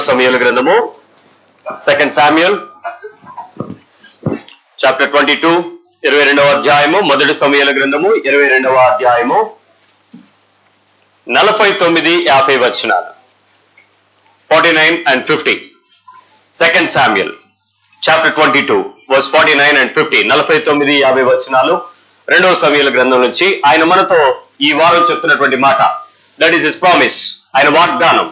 సమయాల గ్రంథము second Samuel chapter twenty two ఇరవై రెండవ అధ్యాయము మొదటి సమయాల గ్రంథము ఇరవై రెండవ అధ్యాయము నలభై తొమ్మిది యాభై వచనాలు forty nine and fifty second Samuel chapter twenty two verse forty nine and fifty నలభై తొమ్మిది యాభై వచనాలు రెండవ సమయాల గ్రంథం నుంచి ఆయన మనతో ఈ వారం చెప్తున్నటువంటి మాట దట్ ఈస్ ఇస్ ప్రామిస్ ఆయన వాగ్దానం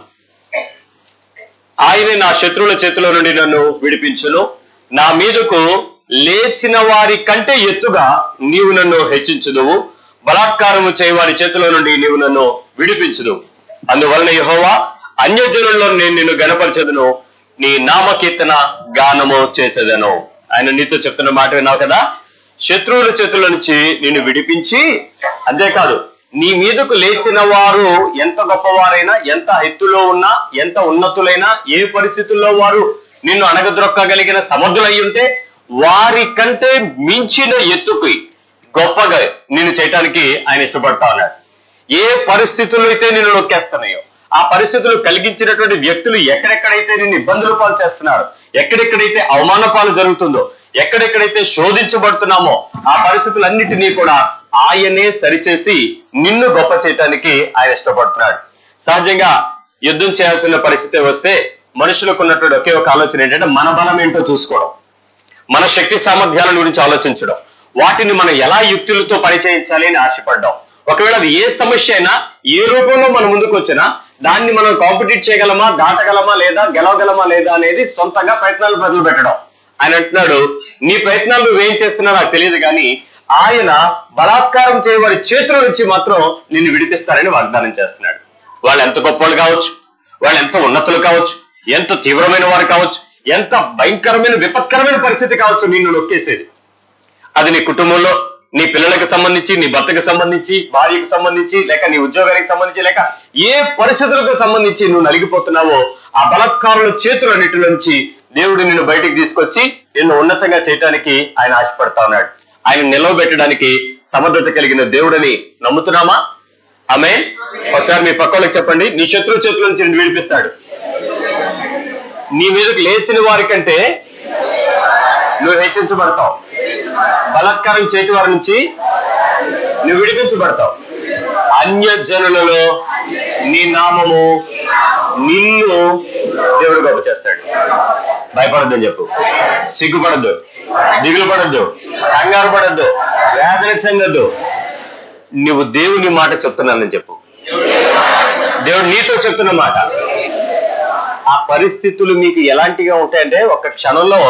ఆయనే నా శత్రువుల చేతిలో నుండి నన్ను విడిపించును నా మీదకు లేచిన వారి కంటే ఎత్తుగా నీవు నన్ను హెచ్చించుదువు బలాత్కారము చేయవారి చేతిలో నుండి నీవు నన్ను విడిపించుదు అందువలన యహోవా అన్యజనుల్లో నేను నిన్ను గణపరచదును నీ నామకీర్తన గానము చేసేదను ఆయన నీతో చెప్తున్న మాట విన్నావు కదా శత్రువుల చేతుల నుంచి నిన్ను విడిపించి అంతేకాదు నీ మీదకు లేచిన వారు ఎంత గొప్పవారైనా ఎంత ఎత్తులో ఉన్నా ఎంత ఉన్నతులైనా ఏ పరిస్థితుల్లో వారు నిన్ను అణగద్రొక్కగలిగిన సమర్థులై ఉంటే వారి కంటే మించిన ఎత్తుకి గొప్పగా నిన్ను చేయటానికి ఆయన ఇష్టపడతా ఉన్నాడు ఏ పరిస్థితుల్లో అయితే నిన్ను నొక్కేస్తున్నాయో ఆ పరిస్థితులు కలిగించినటువంటి వ్యక్తులు ఎక్కడెక్కడైతే నిన్ను ఇబ్బందులు పాలు చేస్తున్నారు ఎక్కడెక్కడైతే అవమాన పాలు జరుగుతుందో ఎక్కడెక్కడైతే శోధించబడుతున్నామో ఆ పరిస్థితులన్నిటినీ కూడా ఆయనే సరిచేసి నిన్ను గొప్ప చేయటానికి ఆయన ఇష్టపడుతున్నాడు సహజంగా యుద్ధం చేయాల్సిన పరిస్థితి వస్తే మనుషులకు ఉన్నటువంటి ఒకే ఒక ఆలోచన ఏంటంటే మన బలం ఏంటో చూసుకోవడం మన శక్తి సామర్థ్యాల గురించి ఆలోచించడం వాటిని మనం ఎలా యుక్తులతో పరిచయించాలి అని ఆశపడ్డాం ఒకవేళ అది ఏ సమస్య అయినా ఏ రూపంలో మన ముందుకు వచ్చినా దాన్ని మనం కాంపిటీట్ చేయగలమా దాటగలమా లేదా గెలవగలమా లేదా అనేది సొంతంగా ప్రయత్నాలు మొదలు పెట్టడం ఆయన అంటున్నాడు నీ ప్రయత్నాలు నువ్వేం చేస్తున్నా నాకు తెలియదు కానీ ఆయన బలాత్కారం చేయవారి చేతుల నుంచి మాత్రం నిన్ను విడిపిస్తారని వాగ్దానం చేస్తున్నాడు వాళ్ళు ఎంత గొప్పలు కావచ్చు వాళ్ళు ఎంత ఉన్నతులు కావచ్చు ఎంత తీవ్రమైన వారు కావచ్చు ఎంత భయంకరమైన విపత్కరమైన పరిస్థితి కావచ్చు నిన్ను నొక్కేసేది అది నీ కుటుంబంలో నీ పిల్లలకు సంబంధించి నీ భర్తకు సంబంధించి భార్యకు సంబంధించి లేక నీ ఉద్యోగానికి సంబంధించి లేక ఏ పరిస్థితులకు సంబంధించి నువ్వు నలిగిపోతున్నావో ఆ బలాత్కారుల చేతులన్నిటి నుంచి దేవుడు నిన్ను బయటికి తీసుకొచ్చి నిన్ను ఉన్నతంగా చేయటానికి ఆయన ఆశపడతా ఉన్నాడు ఆయన నిలవబెట్టడానికి సమర్థత కలిగిన దేవుడని నమ్ముతున్నామా ఆమె ఒకసారి మీ పక్కలకు చెప్పండి నీ శత్రు చేతుల నుంచి నిన్ను విడిపిస్తాడు నీ మీదకి లేచిన వారి కంటే నువ్వు హెచ్చించబడతావు బలాత్కారం చేతి వారి నుంచి నువ్వు విడిపించబడతావు అన్య జనులలో నీ నామము నిన్ను దేవుడు గొప్ప చేస్తాడు భయపడద్దని చెప్పు సిగ్గుపడద్దు దిగులు పడద్దు కంగారు పడద్దు వేదన చెందద్దు నువ్వు దేవుని మాట చెప్తున్నానని చెప్పు దేవుడు నీతో చెప్తున్న మాట ఆ పరిస్థితులు మీకు ఎలాంటిగా ఉంటాయంటే ఒక క్షణంలో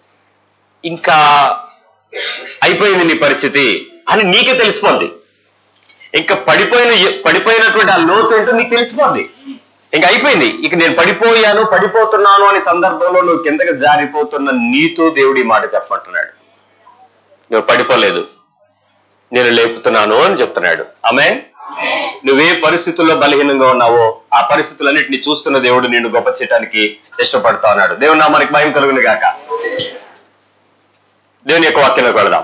ఇంకా అయిపోయింది నీ పరిస్థితి అని నీకే తెలిసిపోద్ది ఇంకా పడిపోయిన పడిపోయినటువంటి ఆ లోతు ఏంటో నీకు తెలిసిపోద్ది ఇంకా అయిపోయింది ఇక నేను పడిపోయాను పడిపోతున్నాను అనే సందర్భంలో నువ్వు కిందకి జారిపోతున్న నీతో దేవుడి మాట చెప్పమంటున్నాడు నువ్వు పడిపోలేదు నేను లేపుతున్నాను అని చెప్తున్నాడు ఆమె నువ్వే పరిస్థితుల్లో బలహీనంగా ఉన్నావో ఆ పరిస్థితులన్నింటినీ చూస్తున్న దేవుడు నిన్ను గొప్ప చేయడానికి ఇష్టపడతా ఉన్నాడు దేవుడు నా మనకి భయం కలుగును గాక దేవుని యొక్క వాక్యంలోకి వెళదాం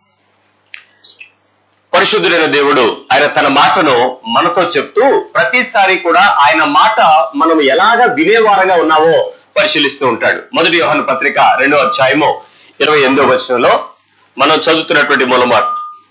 పరిశుద్ధుడైన దేవుడు ఆయన తన మాటను మనతో చెప్తూ ప్రతిసారి కూడా ఆయన మాట మనం ఎలాగా వినేవారంగా ఉన్నావో పరిశీలిస్తూ ఉంటాడు మొదటి యోహన పత్రిక రెండో అధ్యాయము ఇరవై ఎనిమిదో వచనంలో మనం చదువుతున్నటువంటి మూలమాట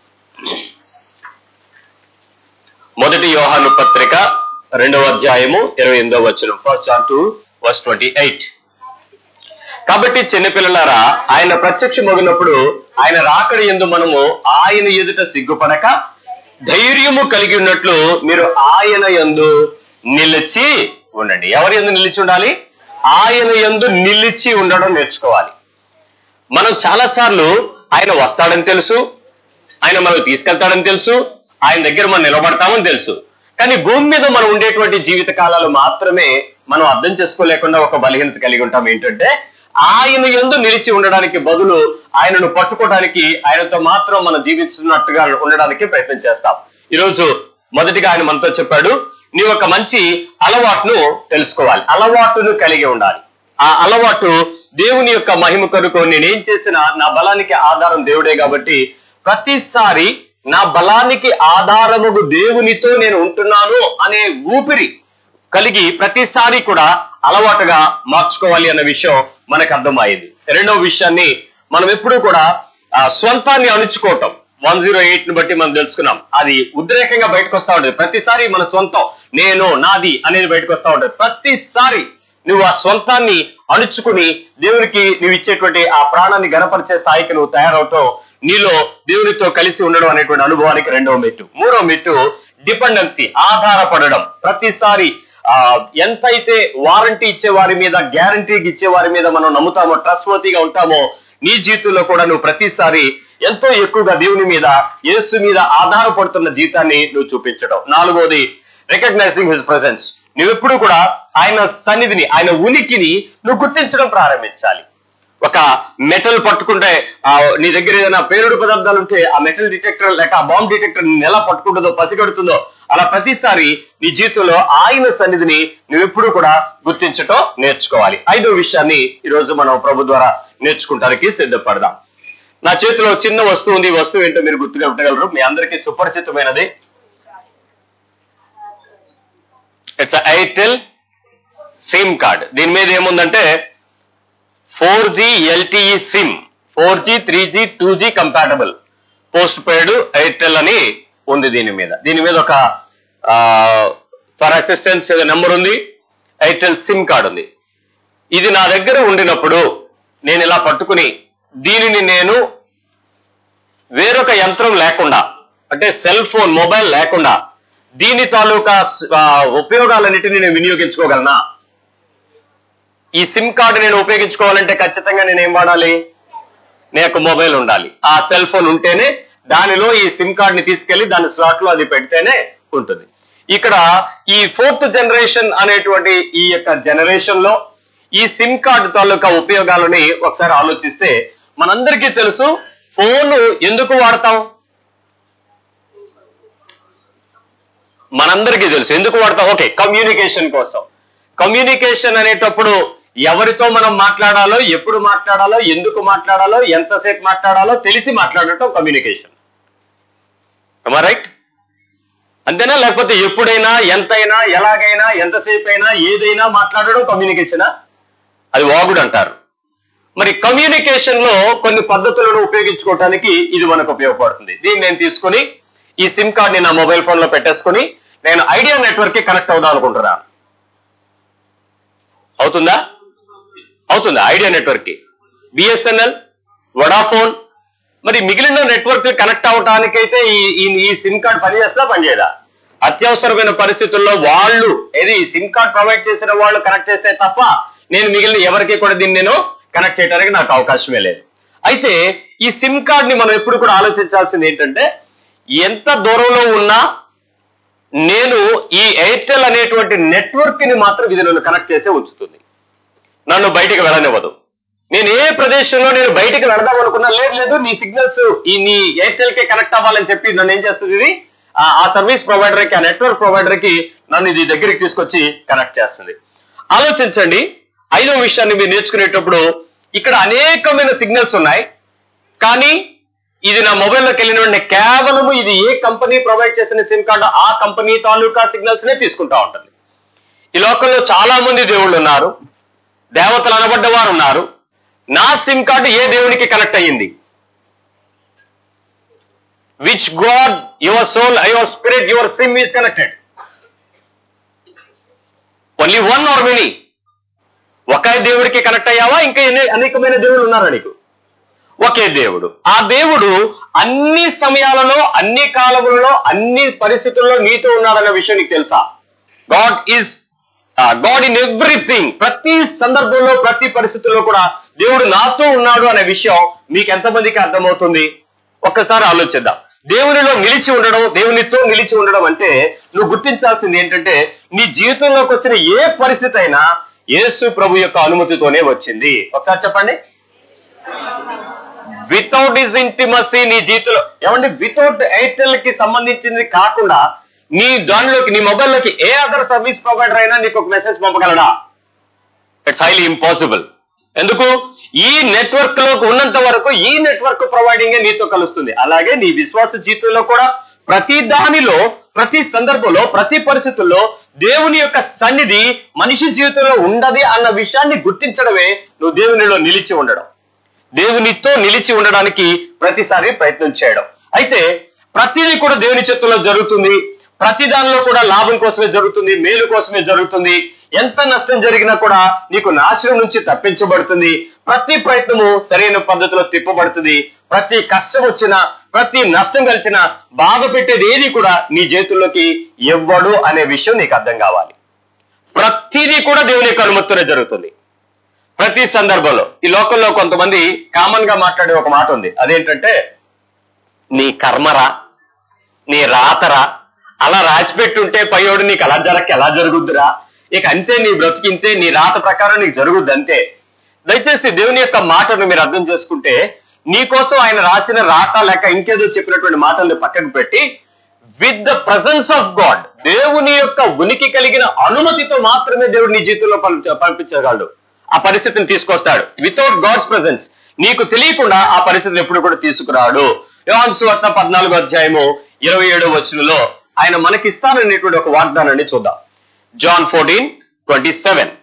మొదటి యోహాను పత్రిక రెండవ అధ్యాయము ఇరవై ఎనిమిదో వచనం first John two verse twenty eight కాబట్టి చిన్నపిల్లలారా ఆయన ప్రత్యక్షమగినప్పుడు ఆయన రాకడి ఎందు మనము ఆయన ఎదుట సిగ్గుపడక ధైర్యము కలిగి ఉన్నట్లు మీరు ఆయన ఎందు నిలిచి ఉండండి ఎవరి ఎందు నిలిచి ఉండాలి ఆయన ఎందు నిలిచి ఉండడం నేర్చుకోవాలి మనం చాలా సార్లు ఆయన వస్తాడని తెలుసు ఆయన మనకు తీసుకెళ్తాడని తెలుసు ఆయన దగ్గర మనం నిలబడతామని తెలుసు కానీ భూమి మీద మనం ఉండేటువంటి జీవిత కాలాలు మాత్రమే మనం అర్థం చేసుకోలేకుండా ఒక బలహీనత కలిగి ఉంటాం ఏంటంటే ఆయన ఎందు నిలిచి ఉండడానికి బదులు ఆయనను పట్టుకోవడానికి ఆయనతో మాత్రం మనం జీవిస్తున్నట్టుగా ఉండడానికి ప్రయత్నం చేస్తాం ఈరోజు మొదటిగా ఆయన మనతో చెప్పాడు నీ ఒక మంచి అలవాటును తెలుసుకోవాలి అలవాటును కలిగి ఉండాలి ఆ అలవాటు దేవుని యొక్క మహిమ కొరకు నేనేం చేసినా నా బలానికి ఆధారం దేవుడే కాబట్టి ప్రతిసారి నా బలానికి ఆధారముగు దేవునితో నేను ఉంటున్నాను అనే ఊపిరి కలిగి ప్రతిసారి కూడా అలవాటుగా మార్చుకోవాలి అన్న విషయం మనకు అర్థమైంది రెండవ విషయాన్ని మనం ఎప్పుడూ కూడా ఆ, స్వంతాన్ని అణుచుకోవటం వన్ జీరో ఎయిట్ ని బట్టి మనం తెలుసుకున్నాం అది ఉద్రేకంగా బయటకు వస్తా ఉంటుంది ప్రతిసారి మన సొంతం నేను నాది అనేది బయటకు వస్తా ఉంటుంది ప్రతిసారి నువ్వు ఆ స్వంతాన్ని అణుచుకుని దేవునికి నువ్వు ఇచ్చేటువంటి ఆ ప్రాణాన్ని గనపరిచే స్థాయికి నువ్వు తయారవటం నీలో దేవునితో కలిసి ఉండడం అనేటువంటి అనుభవానికి రెండవ మెట్టు మూడవ మెట్టు డిపెండెన్సీ ఆధారపడడం ప్రతిసారి ఆ ఎంతైతే వారంటీ ఇచ్చే వారి మీద గ్యారంటీకి ఇచ్చే వారి మీద మనం నమ్ముతామో ట్రస్ట్వర్తీగా ఉంటామో నీ జీవితంలో కూడా నువ్వు ప్రతిసారి ఎంతో ఎక్కువగా దేవుని మీద యేసు మీద ఆధారపడుతున్న జీవితాన్ని నువ్వు చూపించడం నాలుగోది రికగ్నైజింగ్ హిస్ ప్రెసెన్స్ నువ్వెప్పుడు కూడా ఆయన సన్నిధిని ఆయన ఉనికిని నువ్వు గుర్తించడం ప్రారంభించాలి ఒక మెటల్ పట్టుకుంటే ఆ నీ దగ్గర ఏదైనా పేరుడు పదార్థాలు ఉంటే ఆ మెటల్ డిటెక్టర్ లేక ఆ బాంబ్ డిటెక్టర్ ఎలా పట్టుకుంటుందో పసిగడుతుందో అలా ప్రతిసారి నీ జీవితంలో ఆయన సన్నిధిని నువ్వెప్పుడు కూడా గుర్తించటం నేర్చుకోవాలి ఐదో విషయాన్ని ఈ రోజు మనం ప్రభు ద్వారా నేర్చుకుంటానికి సిద్ధపడదాం నా చేతిలో చిన్న వస్తువు ఉంది ఈ వస్తువు ఏంటో మీరు గుర్తుగా పెట్టగలరు మీ అందరికీ సుపరిచితమైనది ఇట్స్ ఎయిర్టెల్ సిమ్ కార్డ్ దీని మీద ఏముందంటే four G LTE sim four G three G two G compatible postpaid Airtel అని ఉంది దీని మీద దీని మీద ఒక ఫర్ అసిస్టెన్స్ ఏదో నెంబర్ ఉంది ఎయిర్టెల్ సిమ్ కార్డ్ ఉంది ఇది నా దగ్గర ఉండినప్పుడు నేను ఇలా పట్టుకుని దీనిని నేను వేరొక యంత్రం లేకుండా అంటే సెల్ ఫోన్ మొబైల్ లేకుండా దీని తాలూకా ఆ, ఉపయోగాలన్నిటిని నేను వినియోగించుకోగలనా ఈ సిమ్ కార్డు నేను ఉపయోగించుకోవాలంటే ఖచ్చితంగా నేను ఏం వాడాలి నాకు మొబైల్ ఉండాలి ఆ సెల్ ఫోన్ ఉంటేనే దానిలో ఈ సిమ్ కార్డ్ ని తీసుకెళ్లి దాని స్లాట్ లో అది పెడితేనే ఉంటుంది ఇక్కడ ఈ ఫోర్త్ జనరేషన్ అనేటువంటి ఈ యొక్క జనరేషన్ లో ఈ సిమ్ కార్డు తాలూకా ఉపయోగాలని ఒకసారి ఆలోచిస్తే మనందరికీ తెలుసు ఫోన్ ఎందుకు వాడతాం మనందరికీ తెలుసు ఎందుకు వాడతాం ఓకే కమ్యూనికేషన్ కోసం కమ్యూనికేషన్ అనేటప్పుడు ఎవరితో మనం మాట్లాడాలో ఎప్పుడు మాట్లాడాలో ఎందుకు మాట్లాడాలో ఎంతసేపు మాట్లాడాలో తెలిసి మాట్లాడటం కమ్యూనికేషన్ రైట్ అంతేనా లేకపోతే ఎప్పుడైనా ఎంతైనా ఎలాగైనా ఎంతసేపు అయినా ఏదైనా మాట్లాడడం కమ్యూనికేషనా అది వాగుడు అంటారు మరి కమ్యూనికేషన్ లో కొన్ని పద్ధతులను ఉపయోగించుకోవటానికి ఇది మనకు ఉపయోగపడుతుంది దీన్ని నేను తీసుకుని ఈ సిమ్ కార్డ్ ని నా మొబైల్ ఫోన్ లో పెట్టేసుకుని నేను ఐడియా నెట్వర్క్ కి కనెక్ట్ అవుదాం అనుకుంటున్నాను అవుతుందా అవుతుందా ఐడియా నెట్వర్క్ కి బిఎస్ఎన్ఎల్ వడాఫోన్ మరి మిగిలిన నెట్వర్క్ కనెక్ట్ అవటానికైతే ఈ ఈ- ఈ సిమ్ కార్డ్ పనిచేస్తా పనిచేయదా అత్యవసరమైన పరిస్థితుల్లో వాళ్ళు ఏది సిమ్ కార్డ్ ప్రొవైడ్ చేసిన వాళ్ళు కనెక్ట్ చేస్తే తప్ప నేను మిగిలిన ఎవరికి కూడా దీన్ని నేను కనెక్ట్ చేయడానికి నాకు అవకాశమే లేదు అయితే ఈ సిమ్ కార్డ్ ని మనం ఎప్పుడు కూడా ఆలోచించాల్సింది ఏంటంటే ఎంత దూరంలో ఉన్నా నేను ఈ ఎయిర్టెల్ అనేటువంటి నెట్వర్క్ ని మాత్రం ఇది నన్ను కనెక్ట్ చేసే ఉంచుతుంది నన్ను బయటికి వెళ్ళనివ్వదు నేను ఏ ప్రదేశంలో నేను బయటికి వెళదాం అనుకున్నా లేదు లేదు నీ సిగ్నల్స్ ఈ నీ ఎయిర్టెల్ కి కనెక్ట్ అవ్వాలని చెప్పి నన్ను ఏం చేస్తుంది ఇది ఆ ఆ సర్వీస్ ప్రొవైడర్ కి ఆ నెట్వర్క్ ప్రొవైడర్ కి నన్ను ఇది దగ్గరికి తీసుకొచ్చి కనెక్ట్ చేస్తుంది ఆలోచించండి ఐదో విషయాన్ని మీరు నేర్చుకునేటప్పుడు ఇక్కడ అనేకమైన సిగ్నల్స్ ఉన్నాయి కానీ ఇది నా మొబైల్లోకి వెళ్ళిన వెంటనే కేవలము ఇది ఏ కంపెనీ ప్రొవైడ్ చేసిన సిమ్ కార్డు ఆ కంపెనీ తాలూకా సిగ్నల్స్ నే తీసుకుంటా ఉంటుంది ఈ లోకంలో చాలా మంది దేవుళ్ళు ఉన్నారు దేవతలు అనబడ్డ వారు ఉన్నారు నా సిమ్ కార్డు ఏ దేవునికి కనెక్ట్ అయ్యింది which God your soul your spirit your sim is connected only one or many ఒకే దేవుడికి కనెక్ట్ అయ్యావా ఇంకా ఎన్ని అనేకమైన దేవుళ్ళు ఉన్నారా నీకు ఒకే దేవుడు ఆ దేవుడు అన్ని సమయాలలో అన్ని కాలములలో అన్ని పరిస్థితుల్లో నీతో ఉన్నాడన్న విషయం నీకు తెలుసా God is God in everything ప్రతి సందర్భంలో ప్రతి పరిస్థితుల్లో కూడా దేవుడు నాతో ఉన్నాడు అనే విషయం మీకు ఎంతమందికి అర్థమవుతుంది ఒక్కసారి ఆలోచిద్దాం దేవునిలో నిలిచి ఉండడం దేవునితో నిలిచి ఉండడం అంటే నువ్వు గుర్తించాల్సింది ఏంటంటే నీ జీవితంలోకి వచ్చిన ఏ పరిస్థితి అయినా యేసు ప్రభు యొక్క అనుమతితోనే వచ్చింది ఒకసారి చెప్పండి వితౌట్ ఇస్ ఇంటిమసీ నీ జీవితంలో ఏమండి వితౌట్ ఎయిర్టెల్ కి సంబంధించింది కాకుండా నీ దానిలోకి నీ మొబైల్లోకి ఏ అదర్ సర్వీస్ ప్రొవైడర్ అయినా నీకు ఒక మెసేజ్ పంపగలడా ఇట్స్ హైలీ ఇంపాసిబుల్ ఎందుకు ఈ నెట్వర్క్ లోకి ఉన్నంత వరకు ఈ నెట్వర్క్ ప్రొవైడింగ్ నీతో కలుస్తుంది అలాగే నీ విశ్వాస జీవితంలో కూడా ప్రతి దానిలో ప్రతి సందర్భంలో ప్రతి పరిస్థితుల్లో దేవుని యొక్క సన్నిధి మనిషి జీవితంలో ఉండదు అన్న విషయాన్ని గుర్తించడమే నువ్వు దేవునిలో నిలిచి ఉండడం దేవునితో నిలిచి ఉండడానికి ప్రతిసారి ప్రయత్నం చేయడం అయితే ప్రతిదీ కూడా దేవుని చేతుల్లో జరుగుతుంది ప్రతి దానిలో కూడా లాభం కోసమే జరుగుతుంది మేలు కోసమే జరుగుతుంది ఎంత నష్టం జరిగినా కూడా నీకు నాశనం నుంచి తప్పించబడుతుంది ప్రతి ప్రయత్నము సరైన పద్ధతిలో తిప్పబడుతుంది ప్రతి కష్టం వచ్చినా ప్రతి నష్టం కలిసిన బాధ పెట్టేది ఏది కూడా నీ చేతుల్లోకి ఇవ్వడు అనే విషయం నీకు అర్థం కావాలి ప్రతిదీ కూడా దేవుని యొక్క అనుమతితోనే జరుగుతుంది ప్రతి సందర్భంలో ఈ లోకంలో కొంతమంది కామన్ గా మాట్లాడే ఒక మాట ఉంది అదేంటంటే నీ కర్మరా నీ రాతరా అలా రాసి పెట్టుంటే పయ్యోడు నీకు అలా జరగక ఎలా జరుగుద్దురా ఇక అంతే నీ బ్రతికింతే నీ రాత ప్రకారం నీకు జరుగుద్ది అంతే దయచేసి దేవుని యొక్క మాటను మీరు అర్థం చేసుకుంటే నీకోసం ఆయన రాసిన రాత లేక ఇంకేదో చెప్పినటువంటి మాటల్ని పక్కకు పెట్టి with the presence of God దేవుని యొక్క ఉనికి కలిగిన అనుమతితో మాత్రమే దేవుడు నీ జీవితంలో పంప- పంపించగలడు ఆ పరిస్థితిని తీసుకొస్తాడు వితౌట్ గాడ్స్ ప్రజెన్స్ నీకు తెలియకుండా ఆ పరిస్థితిని ఎప్పుడు కూడా తీసుకురాడు యోహాన్ సువార్త పద్నాలుగో అధ్యాయము ఇరవై ఏడో వచనంలో ఆయన మనకిస్తాననేటువంటి ఒక వాగ్దానాన్ని చూద్దాం జాన్ ఫోర్టీన్ ట్వంటీ సెవెన్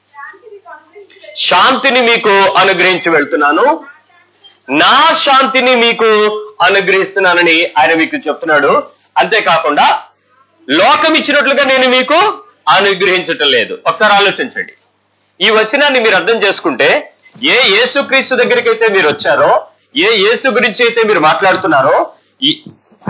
శాంతిని మీకు అనుగ్రహించి వెళ్తున్నాను నా శాంతిని మీకు అనుగ్రహిస్తున్నానని ఆయన మీకు చెప్తున్నాడు అంతేకాకుండా లోకం ఇచ్చినట్లుగా నేను మీకు అనుగ్రహించటం లేదు ఒకసారి ఆలోచించండి ఈ వచనాన్ని మీరు అర్థం చేసుకుంటే ఏ యేసుక్రీస్తు దగ్గరికి అయితే మీరు వచ్చారో ఏ యేసు గురించి అయితే మీరు మాట్లాడుతున్నారో ఈ-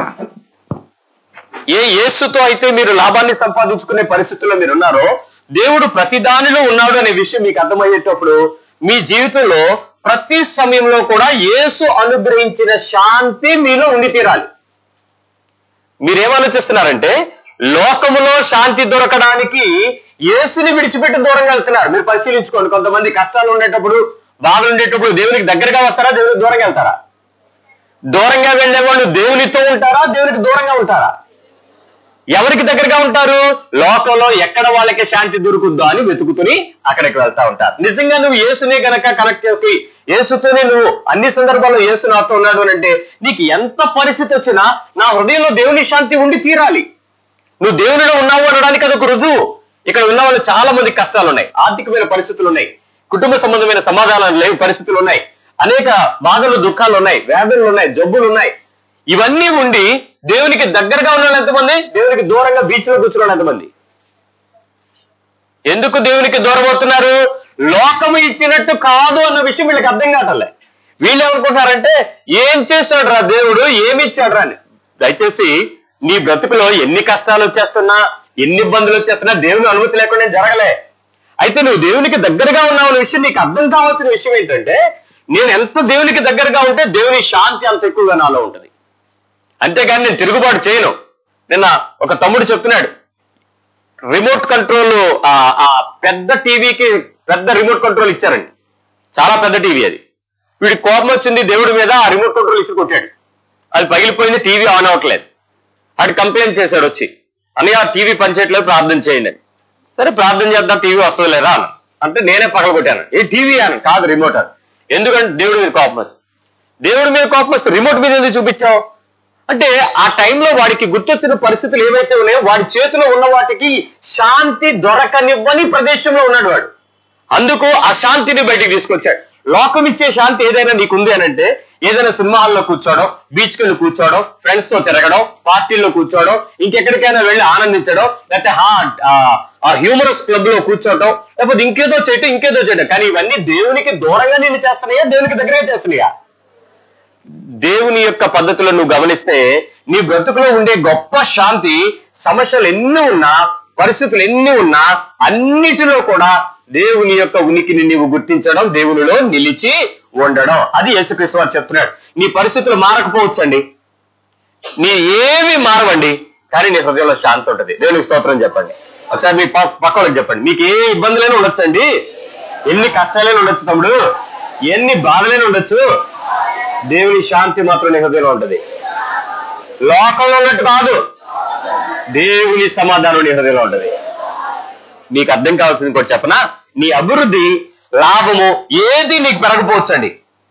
ఏ యేసుతో అయితే మీరు లాభాన్ని సంపాదించుకునే పరిస్థితుల్లో మీరు ఉన్నారో దేవుడు ప్రతి దానిలో ఉన్నాడు అనే విషయం మీకు అర్థమయ్యేటప్పుడు మీ జీవితంలో ప్రతి సమయంలో కూడా యేసు అనుగ్రహించిన శాంతి మీలో ఉండి తీరాలి మీరేమాలోచిస్తున్నారంటే లోకములో శాంతి దొరకడానికి యేసుని విడిచిపెట్టి దూరంగా వెళ్తున్నారు మీరు పరిశీలించుకోండి కొంతమంది కష్టాలు ఉండేటప్పుడు బాధలు ఉండేటప్పుడు దేవునికి దగ్గరగా వస్తారా దేవునికి దూరంగా వెళ్తారా దూరంగా వెళ్లే వాళ్ళు దేవునితో ఉంటారా దేవునికి దూరంగా ఉంటారా ఎవరికి దగ్గరగా ఉంటారు లోకంలో ఎక్కడ వాళ్ళకి శాంతి దొరుకుద్దో అని వెతుకుతుని అక్కడికి వెళ్తా ఉంటారు నిజంగా నువ్వు యేసునే గనక కనెక్ట్ చేసి యేసుతోనే నువ్వు అన్ని సందర్భాల్లో యేసు నాతో ఉన్నాడు అని అంటే నీకు ఎంత పరిస్థితి వచ్చినా నా హృదయంలో దేవుని శాంతి ఉండి తీరాలి నువ్వు దేవునిలో ఉన్నావు అనడానికి అదొక రుజువు ఇక్కడ ఉన్న వాళ్ళు చాలా మంది కష్టాలు ఉన్నాయి ఆర్థికమైన పరిస్థితులు ఉన్నాయి కుటుంబ సంబంధమైన సమాధానాలు లేని పరిస్థితులు ఉన్నాయి అనేక బాధలు దుఃఖాలు ఉన్నాయి వ్యాధులు ఉన్నాయి జబ్బులు ఉన్నాయి ఇవన్నీ ఉండి దేవునికి దగ్గరగా ఉన్న వాళ్ళు ఎంతమంది దేవునికి దూరంగా బీచ్ లో కూర్చున్న ఎంతమంది ఎందుకు దేవునికి దూరం అవుతున్నారు లోకము ఇచ్చినట్టు కాదు అన్న విషయం వీళ్ళకి అర్థం కావట్లే వీళ్ళు ఏమనుకుంటున్నారంటే ఏం చేశాడు రా దేవుడు ఏమి ఇచ్చాడు రా అని దయచేసి నీ బ్రతుకులో ఎన్ని కష్టాలు వచ్చేస్తున్నా ఎన్ని ఇబ్బందులు వచ్చేస్తున్నా దేవుని అనుమతి లేకుండా ఏం జరగలే అయితే నువ్వు దేవునికి దగ్గరగా ఉన్నావు అనే విషయం నీకు అర్థం కావాల్సిన విషయం ఏంటంటే నేను ఎంత దేవునికి దగ్గరగా ఉంటే దేవుని శాంతి అంత ఎక్కువగా నాలో ఉంటుంది అంతేగాని నేను తిరుగుబాటు చేయను నిన్న ఒక తమ్ముడు చెప్తున్నాడు రిమోట్ కంట్రోల్ ఆ పెద్ద టీవీకి పెద్ద రిమోట్ కంట్రోల్ ఇచ్చారండి చాలా పెద్ద టీవీ అది వీడి కోపం వచ్చింది దేవుడి మీద ఆ రిమోట్ కంట్రోల్ ఇసురు కొట్టాడు అది పగిలిపోయింది టీవీ ఆన్ అవ్వట్లేదు ఆడు కంప్లైంట్ చేశాడు వచ్చి అని ఆ టీవీ పనిచేయట్లేదు ప్రార్థన చేయండి అని సరే ప్రార్థన చేద్దాం టీవీ వస్తుంది లేదా అని అంటే నేనే పగలగొట్టాను ఏ టీవీ అని కాదు రిమోట్ అని ఎందుకంటే దేవుడి మీద కోపం వచ్చింది దేవుడి మీద కోపం వస్తే రిమోట్ మీద ఎందుకు చూపించావు అంటే ఆ టైంలో వాడికి గుర్తొచ్చిన పరిస్థితులు ఏవైతే ఉన్నాయో వాడి చేతిలో ఉన్న వాటికి శాంతి దొరకనివ్వని ప్రదేశంలో ఉన్నాడు వాడు అందుకు ఆ శాంతిని బయటికి తీసుకొచ్చాడు లోకం ఇచ్చే శాంతి ఏదైనా నీకుంది అని అంటే ఏదైనా సినిమా హాల్లో కూర్చోవడం బీచ్ కెళ్ళి కూర్చోవడం ఫ్రెండ్స్ తో తిరగడం పార్టీల్లో కూర్చోవడం ఇంకెక్కడికైనా వెళ్ళి ఆనందించడం లేకపోతే ఆ హ్యూమరస్ క్లబ్ లో కూర్చోవడం లేకపోతే ఇంకేదో చేయటం ఇంకేదో చేయడం కానీ ఇవన్నీ దేవునికి దూరంగా నేను చేస్తున్నాయా దేవునికి దగ్గరగా చేస్తున్నాయా దేవుని యొక్క పద్ధతిలో నువ్వు గమనిస్తే నీ బ్రతుకులో ఉండే గొప్ప శాంతి సమస్యలు ఎన్ని ఉన్నా పరిస్థితులు ఎన్ని ఉన్నా అన్నిటిలో కూడా దేవుని యొక్క ఉనికిని నీవు గుర్తించడం దేవునిలో నిలిచి ఉండడం అది యేసుక్రీస్తు వారు చెప్తున్నాడు నీ పరిస్థితులు మారకపోవచ్చండి నీ ఏమి మారవండి కానీ నీ హృదయంలో శాంతి ఉంటుంది దేవునికి స్తోత్రం చెప్పండి ఒకసారి మీ పక్క పక్కలకు చెప్పండి మీకు ఏ ఇబ్బందులైనా ఉండొచ్చండి ఎన్ని కష్టాలైనా ఉండొచ్చు తమ్ముడు ఎన్ని బాధలైనా ఉండొచ్చు దేవుని శాంతి మాత్రం నీ హృదయంలో ఉంటుంది లోకంలో ఉన్నట్టు కాదు దేవుని సమాధానం నీ హృదయంలో ఉంటుంది నీకు అర్థం కావాల్సింది కూడా చెప్పనా నీ అభివృద్ధి లాభము ఏది నీకు పెరగపోవచ్చండి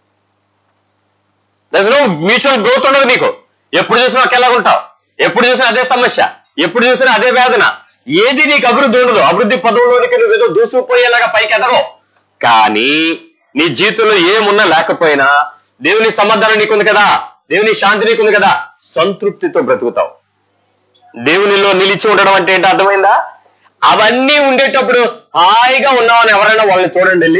దశలో మ్యూచువల్ గ్రోత్ ఉండదు నీకు ఎప్పుడు చూసినా ఒకేలా ఉంటావు ఎప్పుడు చూసినా అదే సమస్య ఎప్పుడు చూసినా అదే వేదన ఏది నీకు అభివృద్ధి ఉండదు అభివృద్ధి పదంలోనికి నువ్వు ఏదో దూసుకుపోయేలాగా పైకి ఎదగవు కానీ నీ జీవితంలో ఏమున్నా లేకపోయినా దేవుని సమాధానం నీకుంది కదా దేవుని శాంతి నీకుంది కదా సంతృప్తితో బ్రతుకుతావు దేవునిలో నిలిచి ఉండడం అంటే ఏంటో అర్థమైందా అవన్నీ ఉండేటప్పుడు హాయిగా ఉన్నామని ఎవరైనా వాళ్ళని చూడండి వెళ్ళి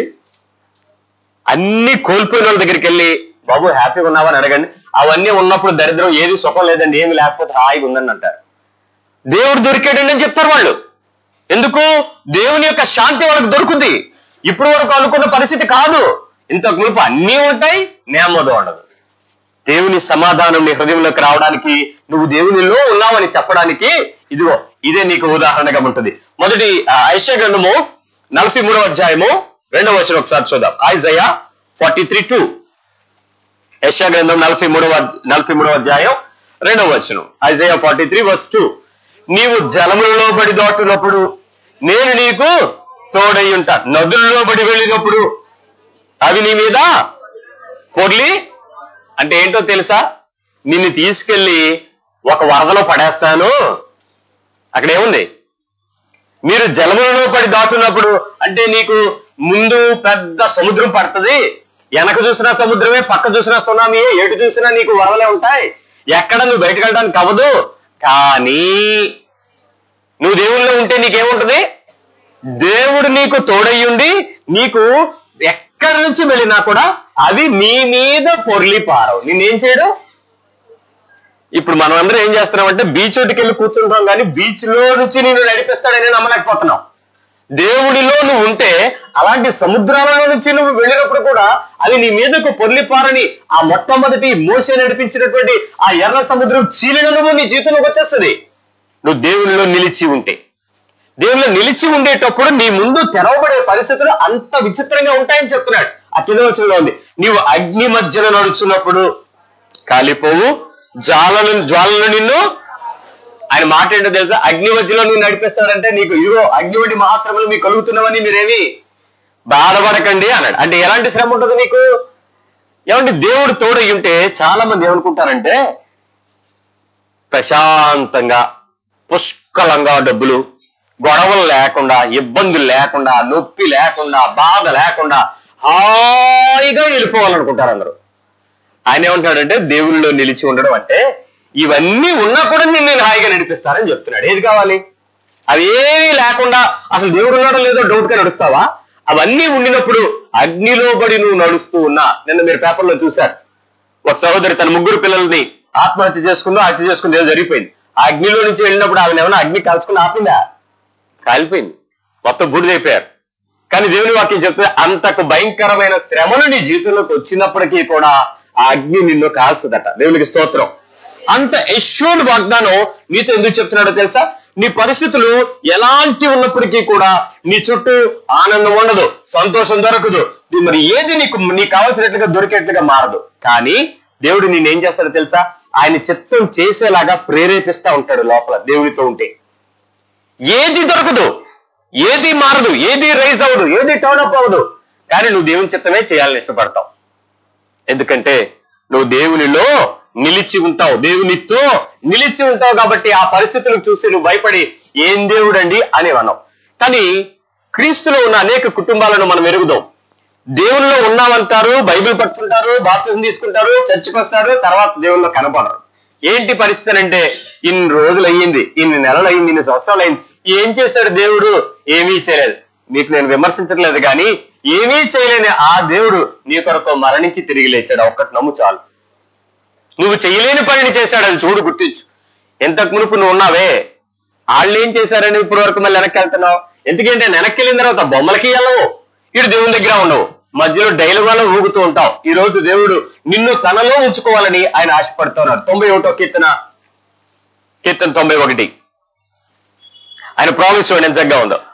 అన్ని కోల్పోయిన వాళ్ళ దగ్గరికి వెళ్ళి బాబు హ్యాపీగా ఉన్నావని అడగండి అవన్నీ ఉన్నప్పుడు దరిద్రం ఏది సుఖం లేదండి ఏమి లేకపోతే హాయిగా ఉందని అంటారు దేవుడు దొరికాడండి అని చెప్తారు వాళ్ళు ఎందుకు దేవుని యొక్క శాంతి వాళ్ళకి దొరుకుతుంది ఇప్పుడు వరకు అనుకున్న పరిస్థితి కాదు ఇంతకు మునుపు అన్నీ ఉంటాయి నేమోదం ఉండదు దేవుని సమాధానం నీ హృదయంలోకి రావడానికి నువ్వు దేవునిలో ఉన్నావని చెప్పడానికి ఇదిగో ఇదే నీకు ఉదాహరణగా ఉంటుంది మొదటి ఐశ్య గ్రంథము నలభై మూడవ అధ్యాయము రెండవ వచనం ఒకసారి చూద్దాం ఐజయా ఫార్టీ త్రీ టూ యశా గ్రంథం నలభై మూడవ నలభై మూడవ అధ్యాయం రెండవ వచనం Isaiah forty three verse two నీవు జలములలో బడి దాటున్నప్పుడు నేను నీకు తోడై ఉంటా నదులలో బడి వెళ్ళినప్పుడు అవి నీ మీద పొర్లి అంటే ఏంటో తెలుసా నిన్ను తీసుకెళ్లి ఒక వరదలో పడేస్తాను అక్కడ ఏముంది మీరు జలములలో పడి దాటున్నప్పుడు అంటే నీకు ముందు పెద్ద సముద్రం పడుతుంది వెనక చూసినా సముద్రమే పక్క చూసినా సునామీ ఎటు చూసినా నీకు వరదలే ఉంటాయి ఎక్కడ నువ్వు బయటకు వెళ్ళడానికి అవ్వదు కానీ నువ్వు దేవుల్లో ఉంటే నీకేముంటది దేవుడు నీకు తోడయ్యుండి నీకు ఎక్కడి నుంచి వెళ్ళినా కూడా అవి నీ మీద పొర్లి పారవు నిన్నేం చేయడం ఇప్పుడు మనం అందరం ఏం చేస్తున్నాం అంటే బీచ్ ఒడ్డుకి వెళ్ళి కూర్చుంటాం కానీ బీచ్ లో నుంచి నేను నడిపిస్తాడని నమ్మలేకపోతున్నాం దేవుడిలో నువ్వు ఉంటే అలాంటి సముద్రాలలో నుంచి నువ్వు వెళ్ళినప్పుడు కూడా అది నీ మీదకు పొర్లిపారని ఆ మొట్టమొదటి మోసే నడిపించినటువంటి ఆ ఎర్ర సముద్రం చీలిన నువ్వు నీ జీవితంలోకి వచ్చేస్తుంది నువ్వు దేవునిలో నిలిచి ఉంటే దేవునిలో నిలిచి ఉండేటప్పుడు నీ ముందు తెరవబడే పరిస్థితులు అంత విచిత్రంగా ఉంటాయని చెప్తున్నాడు ఆ కింద వచనంలో ఉంది నీవు అగ్ని మధ్యలో నడుచున్నప్పుడు కాలిపోవు జ్వాలను జ్వాలను నిన్ను ఆయన మాట ఏంటో తెలుసా అగ్ని మధ్యలో నువ్వు నడిపిస్తాడంటే నీకు ఇదిగో అగ్ని వంటి మహాశ్రమలు మీకు కలుగుతున్నవని మీరేమి బాధపడకండి అన్నాడు అంటే ఎలాంటి శ్రమ ఉంటుంది నీకు ఏమంటే దేవుడు తోడై ఉంటే చాలా మంది ఏమనుకుంటారంటే ప్రశాంతంగా పుష్కలంగా డబ్బులు గొడవలు లేకుండా ఇబ్బందులు లేకుండా నొప్పి లేకుండా బాధ లేకుండా హాయిగా వెళ్ళిపోవాలనుకుంటారు అందరూ ఆయన ఏమంటాడంటే దేవుళ్ళలో నిలిచి ఉండడం అంటే ఇవన్నీ ఉన్నా కూడా నేను నేను హాయిగా నడిపిస్తానని చెప్తున్నాడు ఏది కావాలి అవి ఏమీ లేకుండా అసలు దేవుడు ఉన్నాడో లేదో డౌట్ గా నడుస్తావా అవన్నీ ఉండినప్పుడు అగ్నిలో పడి నువ్వు నడుస్తూ ఉన్నా నిన్న మీరు పేపర్లో చూశారు ఒక సహోదరి తన ముగ్గురు పిల్లల్ని ఆత్మహత్య చేసుకుందో హత్య చేసుకుందో ఏదో జరిగిపోయింది ఆ అగ్నిలో నుంచి వెళ్ళినప్పుడు ఆమె ఏమైనా అగ్ని కాల్చుకుని ఆపిందా కాలిపోయింది మొత్తం బూడిదైపోయారు కానీ దేవుని వాక్యం చెప్తే అంతకు భయంకరమైన శ్రమలు నీ జీవితంలోకి వచ్చినప్పటికీ కూడా ఆ అగ్ని నిన్ను కాల్చదట దేవునికి స్తోత్రం అంత ఎష్యూర్డ్ వాగ్దానం నీతో ఎందుకు చెప్తున్నాడో తెలుసా నీ పరిస్థితులు ఎలాంటి ఉన్నప్పటికీ కూడా నీ చుట్టూ ఆనందం ఉండదు సంతోషం దొరకదు ఇది మరి ఏది నీకు నీకు కావాల్సినట్లుగా దొరికేట్లుగా మారదు కానీ దేవుడు నేను ఏం చేస్తాడో తెలుసా ఆయన చిత్తం చేసేలాగా ప్రేరేపిస్తా ఉంటాడు లోపల దేవుడితో ఉంటే ఏది దొరకదు ఏది మారదు ఏది రైజ్ అవ్వదు ఏది టర్న్ అప్ అవ్వదు కానీ నువ్వు దేవుని చిత్తమే చేయాలని ఇష్టపడతావు ఎందుకంటే నువ్వు దేవునిలో నిలిచి ఉంటావు దేవునితో నిలిచి ఉంటావు కాబట్టి ఆ పరిస్థితులను చూసి నువ్వు భయపడి ఏం దేవుడండి అనేవన్నావు కానీ క్రీస్తులో ఉన్న అనేక కుటుంబాలను మనం ఎరుగుదాం దేవునిలో ఉన్నామంటారు బైబిల్ పట్టుకుంటారు బాప్తిజం తీసుకుంటారు చర్చికి వస్తారు తర్వాత దేవునిలో కనపడరు ఏంటి పరిస్థితి అంటే ఇన్ని రోజులు అయ్యింది ఇన్ని నెలలు అయ్యింది ఇన్ని సంవత్సరాలు అయింది ఏం చేశాడు దేవుడు ఏమీ చేయలేదు నీకు నేను విమర్శించట్లేదు కానీ ఏమీ చేయలేని ఆ దేవుడు నీ కొరకు మరణించి తిరిగి లేచాడు ఒక్కటి నమ్ము చాలు నువ్వు చేయలేని పనిని చేశాడు అది చూడు గుర్తించు ఎంతకు మునుపు నువ్వు ఉన్నావే వాళ్ళు ఏం చేశారని ఇప్పటి వరకు మళ్ళీ వెనక్కి వెళ్తున్నావు ఎందుకంటే వెనక్కి వెళ్ళిన తర్వాత బొమ్మలకి వెళ్ళవు ఇటు దేవుని దగ్గర ఉండవు మధ్యలో డైలమాలో ఊగుతూ ఉంటావు ఈ రోజు దేవుడు నిన్ను తనలో ఉంచుకోవాలని ఆయన ఆశపడుతున్నాడు తొంభై ఒకటో కీర్తన కీర్తన తొంభై ఒకటి ఆయన ప్రామిస్ చూడండి ఎంత చక్కగా ఉందో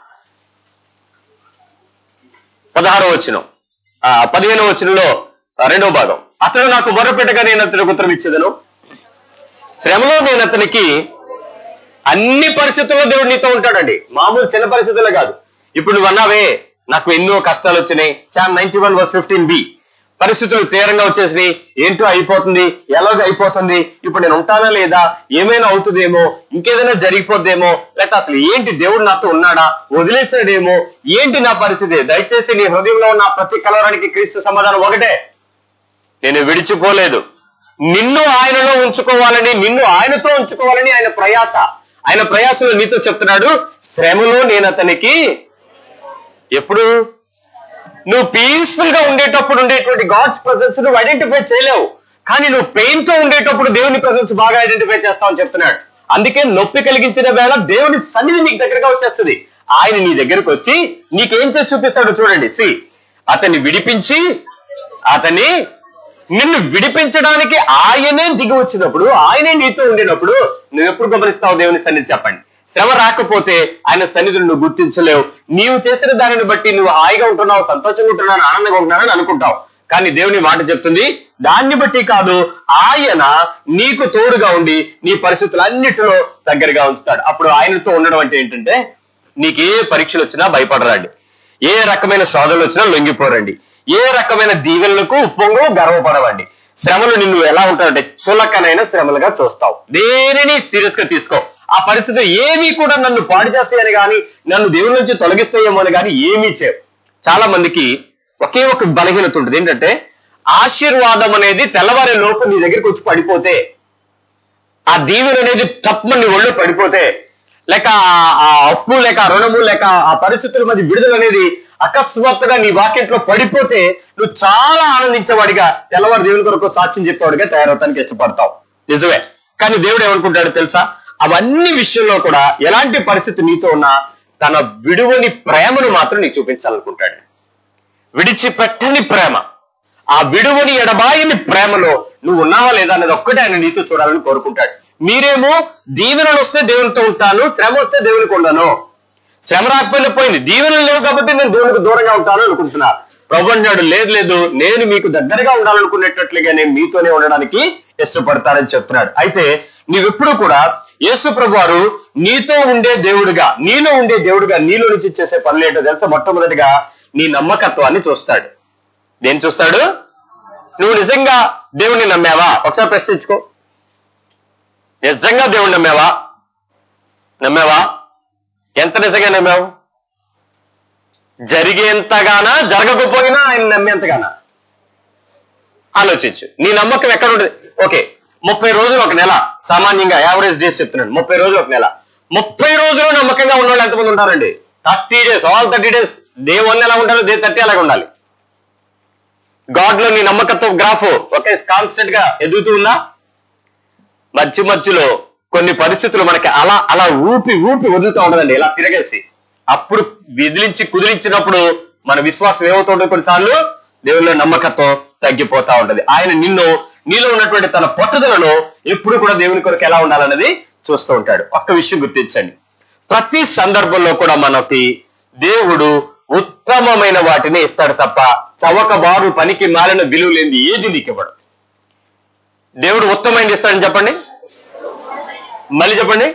పదహారో వచ్చిన పదిహేనో వచనంలో రెండో భాగం అతడు నాకు మొరపెట్టగా నేను అతనికి ఉత్తరం ఇచ్చేదను శ్రమలో నేను అతనికి అన్ని పరిస్థితుల్లో దేవుడు నీతో ఉంటాడండి మామూలు చిన్న పరిస్థితుల్లో కాదు ఇప్పుడు నువ్వు అన్నావే నాకు ఎన్నో కష్టాలు వచ్చినాయి Psalm ninety one verse fifteen B పరిస్థితులు తీవ్రంగా వచ్చేసినాయి ఏంటో అయిపోతుంది ఎలాగో అయిపోతుంది ఇప్పుడు నేను ఉంటానా లేదా ఏమైనా అవుతుందేమో ఇంకేదైనా జరిగిపోద్దేమో లేకపోతే అసలు ఏంటి దేవుడు నాతో ఉన్నాడా వదిలేసాడేమో ఏంటి నా పరిస్థితి దయచేసి నీ హృదయంలో ఉన్న ప్రతి కలవరానికి క్రీస్తు సమాధానం ఒకటే నేను విడిచిపోలేదు నిన్ను ఆయనలో ఉంచుకోవాలని నిన్ను ఆయనతో ఉంచుకోవాలని ఆయన ప్రయాస ఆయన ప్రయాసలో నీతో చెప్తున్నాడు శ్రమలో నేను అతనికి ఎప్పుడు నువ్వు పీస్ఫుల్ గా ఉండేటప్పుడు ఉండేటువంటి గాడ్స్ ప్రజెన్స్ నువ్వు ఐడెంటిఫై చేయలేవు కానీ నువ్వు పెయిన్ తో ఉండేటప్పుడు దేవుని ప్రజెన్స్ బాగా ఐడెంటిఫై చేస్తావని చెప్తున్నాడు అందుకే నొప్పి కలిగించిన వేళ దేవుని సన్నిధి నీకు దగ్గరగా వచ్చేస్తుంది ఆయన నీ దగ్గరకు వచ్చి నీకేం చేసి చూపిస్తాడో చూడండి సి అతన్ని విడిపించి అతన్ని నిన్ను విడిపించడానికి ఆయనే దిగి వచ్చినప్పుడు ఆయనే నీతో ఉండినప్పుడు నువ్వు ఎప్పుడు గమనిస్తావు దేవుని సన్నిధి చెప్పండి శ్రమ రాకపోతే ఆయన సన్నిధిని నువ్వు గుర్తించలేవు నీవు చేసిన దానిని బట్టి నువ్వు హాయిగా ఉంటున్నావు సంతోషంగా ఉంటున్నావు ఆనందంగా ఉంటున్నావు అనుకుంటావు కానీ దేవుని మాట చెప్తుంది దాన్ని బట్టి కాదు ఆయన నీకు తోడుగా ఉండి నీ పరిస్థితులన్నిటిలో దగ్గరగా ఉంచుతాడు అప్పుడు ఆయనతో ఉండడం అంటే ఏంటంటే నీకు ఏ పరీక్షలు వచ్చినా భయపడరండి ఏ రకమైన శోధనలు వచ్చినా లొంగిపోరండి ఏ రకమైన దీవెనలకు ఉప్పొంగు గర్వపడవండి శ్రమలు నిన్ను ఎలా ఉంటాయంటే చులకనైన శ్రమలుగా చూస్తావు దేనిని సీరియస్ గా తీసుకో ఆ పరిస్థితి ఏమీ కూడా నన్ను పాడు చేస్తాయని కానీ నన్ను దేవుడి నుంచి తొలగిస్తాయేమో అని కానీ ఏమీ చేయవు చాలా మందికి ఒకే ఒక బలహీనత ఉంటుంది ఏంటంటే ఆశీర్వాదం అనేది తెల్లవారే లోపు నీ దగ్గరికి వచ్చి పడిపోతే ఆ దీవెన అనేది తప్ప నీ ఒళ్ళు పడిపోతే లేక ఆ- ఆ అప్పు లేక ఆ రుణము లేక ఆ పరిస్థితుల మధ్య విడుదల అనేది అకస్మాత్తుగా నీ వాక్యంలో పడిపోతే నువ్వు చాలా ఆనందించేవాడిగా తెల్లవారు దేవుని కొరకు సాక్ష్యం చెప్పేవాడిగా తయారవటానికి ఇష్టపడతావు నిజమే కానీ దేవుడు ఏమనుకుంటాడో తెలుసా అవన్నీ విషయంలో కూడా ఎలాంటి పరిస్థితి నీతో ఉన్నా తన విడువని ప్రేమను మాత్రం నీకు చూపించాలనుకుంటాడు విడిచిపెట్టని ప్రేమ ఆ విడువని ఎడబాయని ప్రేమలో నువ్వు ఉన్నావా లేదా అనేది ఒక్కటే ఆయన నీతో చూడాలని కోరుకుంటాడు మీరేమో దీవెనలు వస్తే దేవునితో ఉంటాను శ్రమ వస్తే దేవునికి ఉండను శ్రమ రాకపోయినా పోయింది దీవెనలు లేవు కాబట్టి నేను దేవునికి దూరంగా ఉంటాను అనుకుంటున్నా ప్రభు అంటాడు లేదు లేదు నేను మీకు దగ్గరగా ఉండాలనుకునేటట్లుగా నేను మీతోనే ఉండడానికి ఇష్టపడతానని చెప్తున్నాడు అయితే నీవెప్పుడు కూడా యేసు ప్రభు వారు నీతో ఉండే దేవుడిగా నీలో ఉండే దేవుడిగా నీలో నుంచి చేసే పనులు ఏంటో తెలుసా మొట్టమొదటిగా నీ నమ్మకత్వాన్ని చూస్తాడు దేని చూస్తాడు నువ్వు నిజంగా దేవుణ్ణి నమ్మావా ఒకసారి ప్రశ్నించుకో నిజంగా దేవుణ్ణి నమ్మావా నమ్మావా ఎంత నిజంగా నమ్మావు జరిగేంతగానా జరగకపోయినా ఆయన నమ్మేంతగానా ఆలోచించు నీ నమ్మకం ఎక్కడ ఉంటుంది ఓకే ముప్పై రోజులు ఒక నెల సామాన్యంగా యావరేజ్ డేస్ చెప్తున్నాను ముప్పై రోజులు ఒక నెల ముప్పై రోజులు నమ్మకంగా ఉన్న వాళ్ళు ఎంతమంది ఉంటారండి thirty days all thirty days day one ఎలా ఉండాలి డే థర్టీ అలాగే ఉండాలి గాడ్ లో నీ నమ్మకత్వం గ్రాఫ్ ఒకే కాన్స్టెంట్ గా ఎదుగుతూ ఉందా మధ్య మధ్యలో కొన్ని పరిస్థితులు మనకి అలా అలా ఊపి ఊపి వదులుతూ ఉండదండి ఇలా తిరగేసి అప్పుడు విదిలించి కుదిరించినప్పుడు మన విశ్వాసం ఏమవుతుంటుంది కొన్నిసార్లు దేవుళ్ళ నమ్మకత్వం తగ్గిపోతా ఉంటది ఆయన నిన్ను నీలో ఉన్నటువంటి తన పట్టుదలను ఎప్పుడు కూడా దేవుని కొరకు ఎలా ఉండాలన్నది చూస్తూ ఉంటాడు ఒక్క విషయం గుర్తించండి ప్రతి సందర్భంలో కూడా మనకి దేవుడు ఉత్తమమైన వాటిని ఇస్తాడు తప్ప చవక బారు పనికి మారిన విలువ లేనిది ఏది నీకు ఇవ్వడు దేవుడు ఉత్తమైనది ఇస్తాడని చెప్పండి మళ్ళీ చెప్పండి